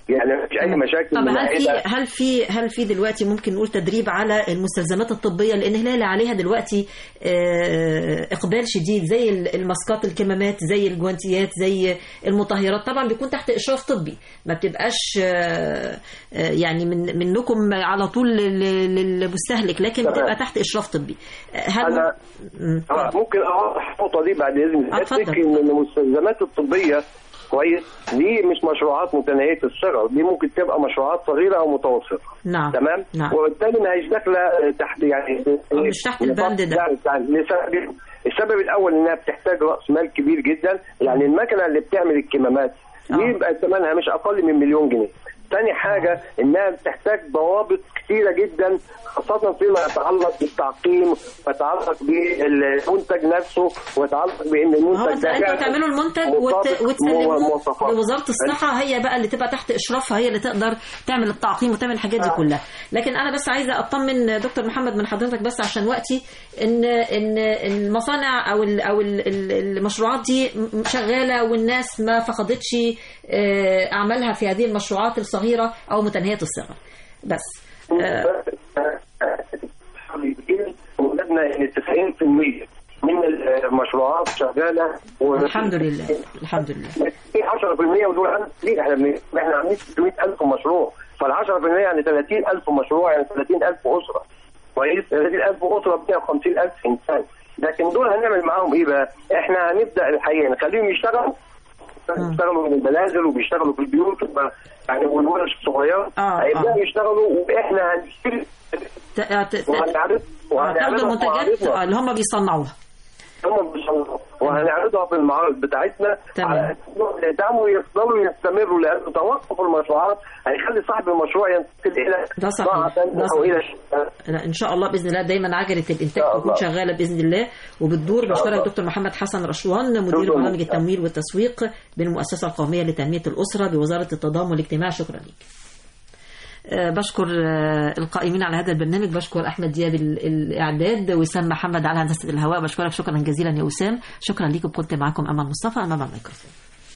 S7: يعني مفيش اي مشاكل
S1: طب
S7: من
S1: هل في
S7: ناحيتها.
S1: هل في هل في دلوقتي ممكن نقول تدريب على المستلزمات الطبيه لان هلال عليها دلوقتي آه، اقبال شديد زي ال- الماسكات الكمامات زي الجوانتيات زي المطهرات طبعا بيكون تحت اشراف طبي ما بتبقاش آه، آه، يعني من منكم على طول لل- للمستهلك لكن
S7: تمام.
S1: بتبقى تحت اشراف طبي هل
S7: أنا-
S1: مم.
S7: آه، ممكن اوضح النقطه دي بعد اذن
S1: آه،
S7: حضرتك
S1: اتفضل.
S7: ان المستلزمات الطبيه كويس دي مش مشروعات متناهيه الصغر دي ممكن تبقى مشروعات صغيره او متوسطه
S1: نعم
S7: تمام
S1: نعم
S7: وبالتالي ما هيش داخله تحت يعني
S1: مش تحت البند ده.
S7: يعني يعني لسبب السبب الاول انها بتحتاج راس مال كبير جدا يعني المكنه اللي بتعمل الكمامات دي
S1: آه.
S7: يبقى ثمنها مش اقل من مليون جنيه تاني حاجة إنها بتحتاج ضوابط كثيرة جدا خاصة فيما يتعلق بالتعقيم ويتعلق بالمنتج نفسه ويتعلق بإن
S1: هو
S7: المنتج
S1: انت
S7: ده
S1: انتوا
S7: فعلاً
S1: تعملوا المنتج وت...
S7: مطابق
S1: وتسلموه
S7: مواصفات.
S1: لوزاره الصحه هي بقى اللي تبقى تحت اشرافها هي اللي تقدر تعمل التعقيم وتعمل الحاجات دي كلها لكن انا بس عايزه اطمن دكتور محمد من حضرتك بس عشان وقتي ان ان المصانع او ال... او ال- ال- المشروعات دي م- شغاله والناس ما فقدتش آه، اعمالها في هذه المشروعات الصغيره او متناهيه الصغر بس آه،
S7: وجدنا ان 90% من المشروعات شغاله و-
S1: الحمد لله الحمد لله
S7: في 10% ودول أنا- ليه احنا بن- احنا عاملين 600000 مشروع فال 10% يعني 30000 مشروع يعني 30000 اسره كويس 30000 اسره ب 150000 انسان لكن دول هنعمل معاهم ايه بقى؟ احنا هنبدا الحقيقه نخليهم يشتغلوا بيشتغلوا من المنازل وبيشتغلوا في البيوت وب- يعني والورش الصغيره
S1: آه،
S7: هيبداوا
S1: آه.
S7: يشتغلوا واحنا هنشتري
S1: ت- ت- ت-
S7: وهنعرض
S1: تاخدوا
S7: وهنعرضها في
S1: المنتجات
S7: معارضنا.
S1: اللي هم بيصنعوها
S7: هم بيصنعوا وهنعرضها في المعارض بتاعتنا
S1: تمام.
S7: على يدعموا يفضلوا يستمروا لان توقف المشروعات هيخلي صاحب المشروع ينتقل الى
S1: ده صحيح.
S7: صناعة
S1: ده
S7: تانية او
S1: صحيح.
S7: الى ش-
S1: لا ان شاء الله باذن الله دايما عجله الانتاج
S7: شاء
S1: تكون
S7: الله.
S1: شغاله باذن الله وبتدور بشكرك
S7: الله.
S1: دكتور محمد حسن رشوان مدير
S7: شكراً.
S1: برامج التمويل والتسويق بالمؤسسه القوميه لتنميه الاسره بوزاره التضامن والاجتماعي شكرا لك آه، بشكر آه، القائمين على هذا البرنامج بشكر احمد دياب ال- الاعداد وسام محمد على هندسه الهواء بشكرك شكرا جزيلا يا وسام شكرا لكم كنت معكم امل مصطفى امام الميكروفون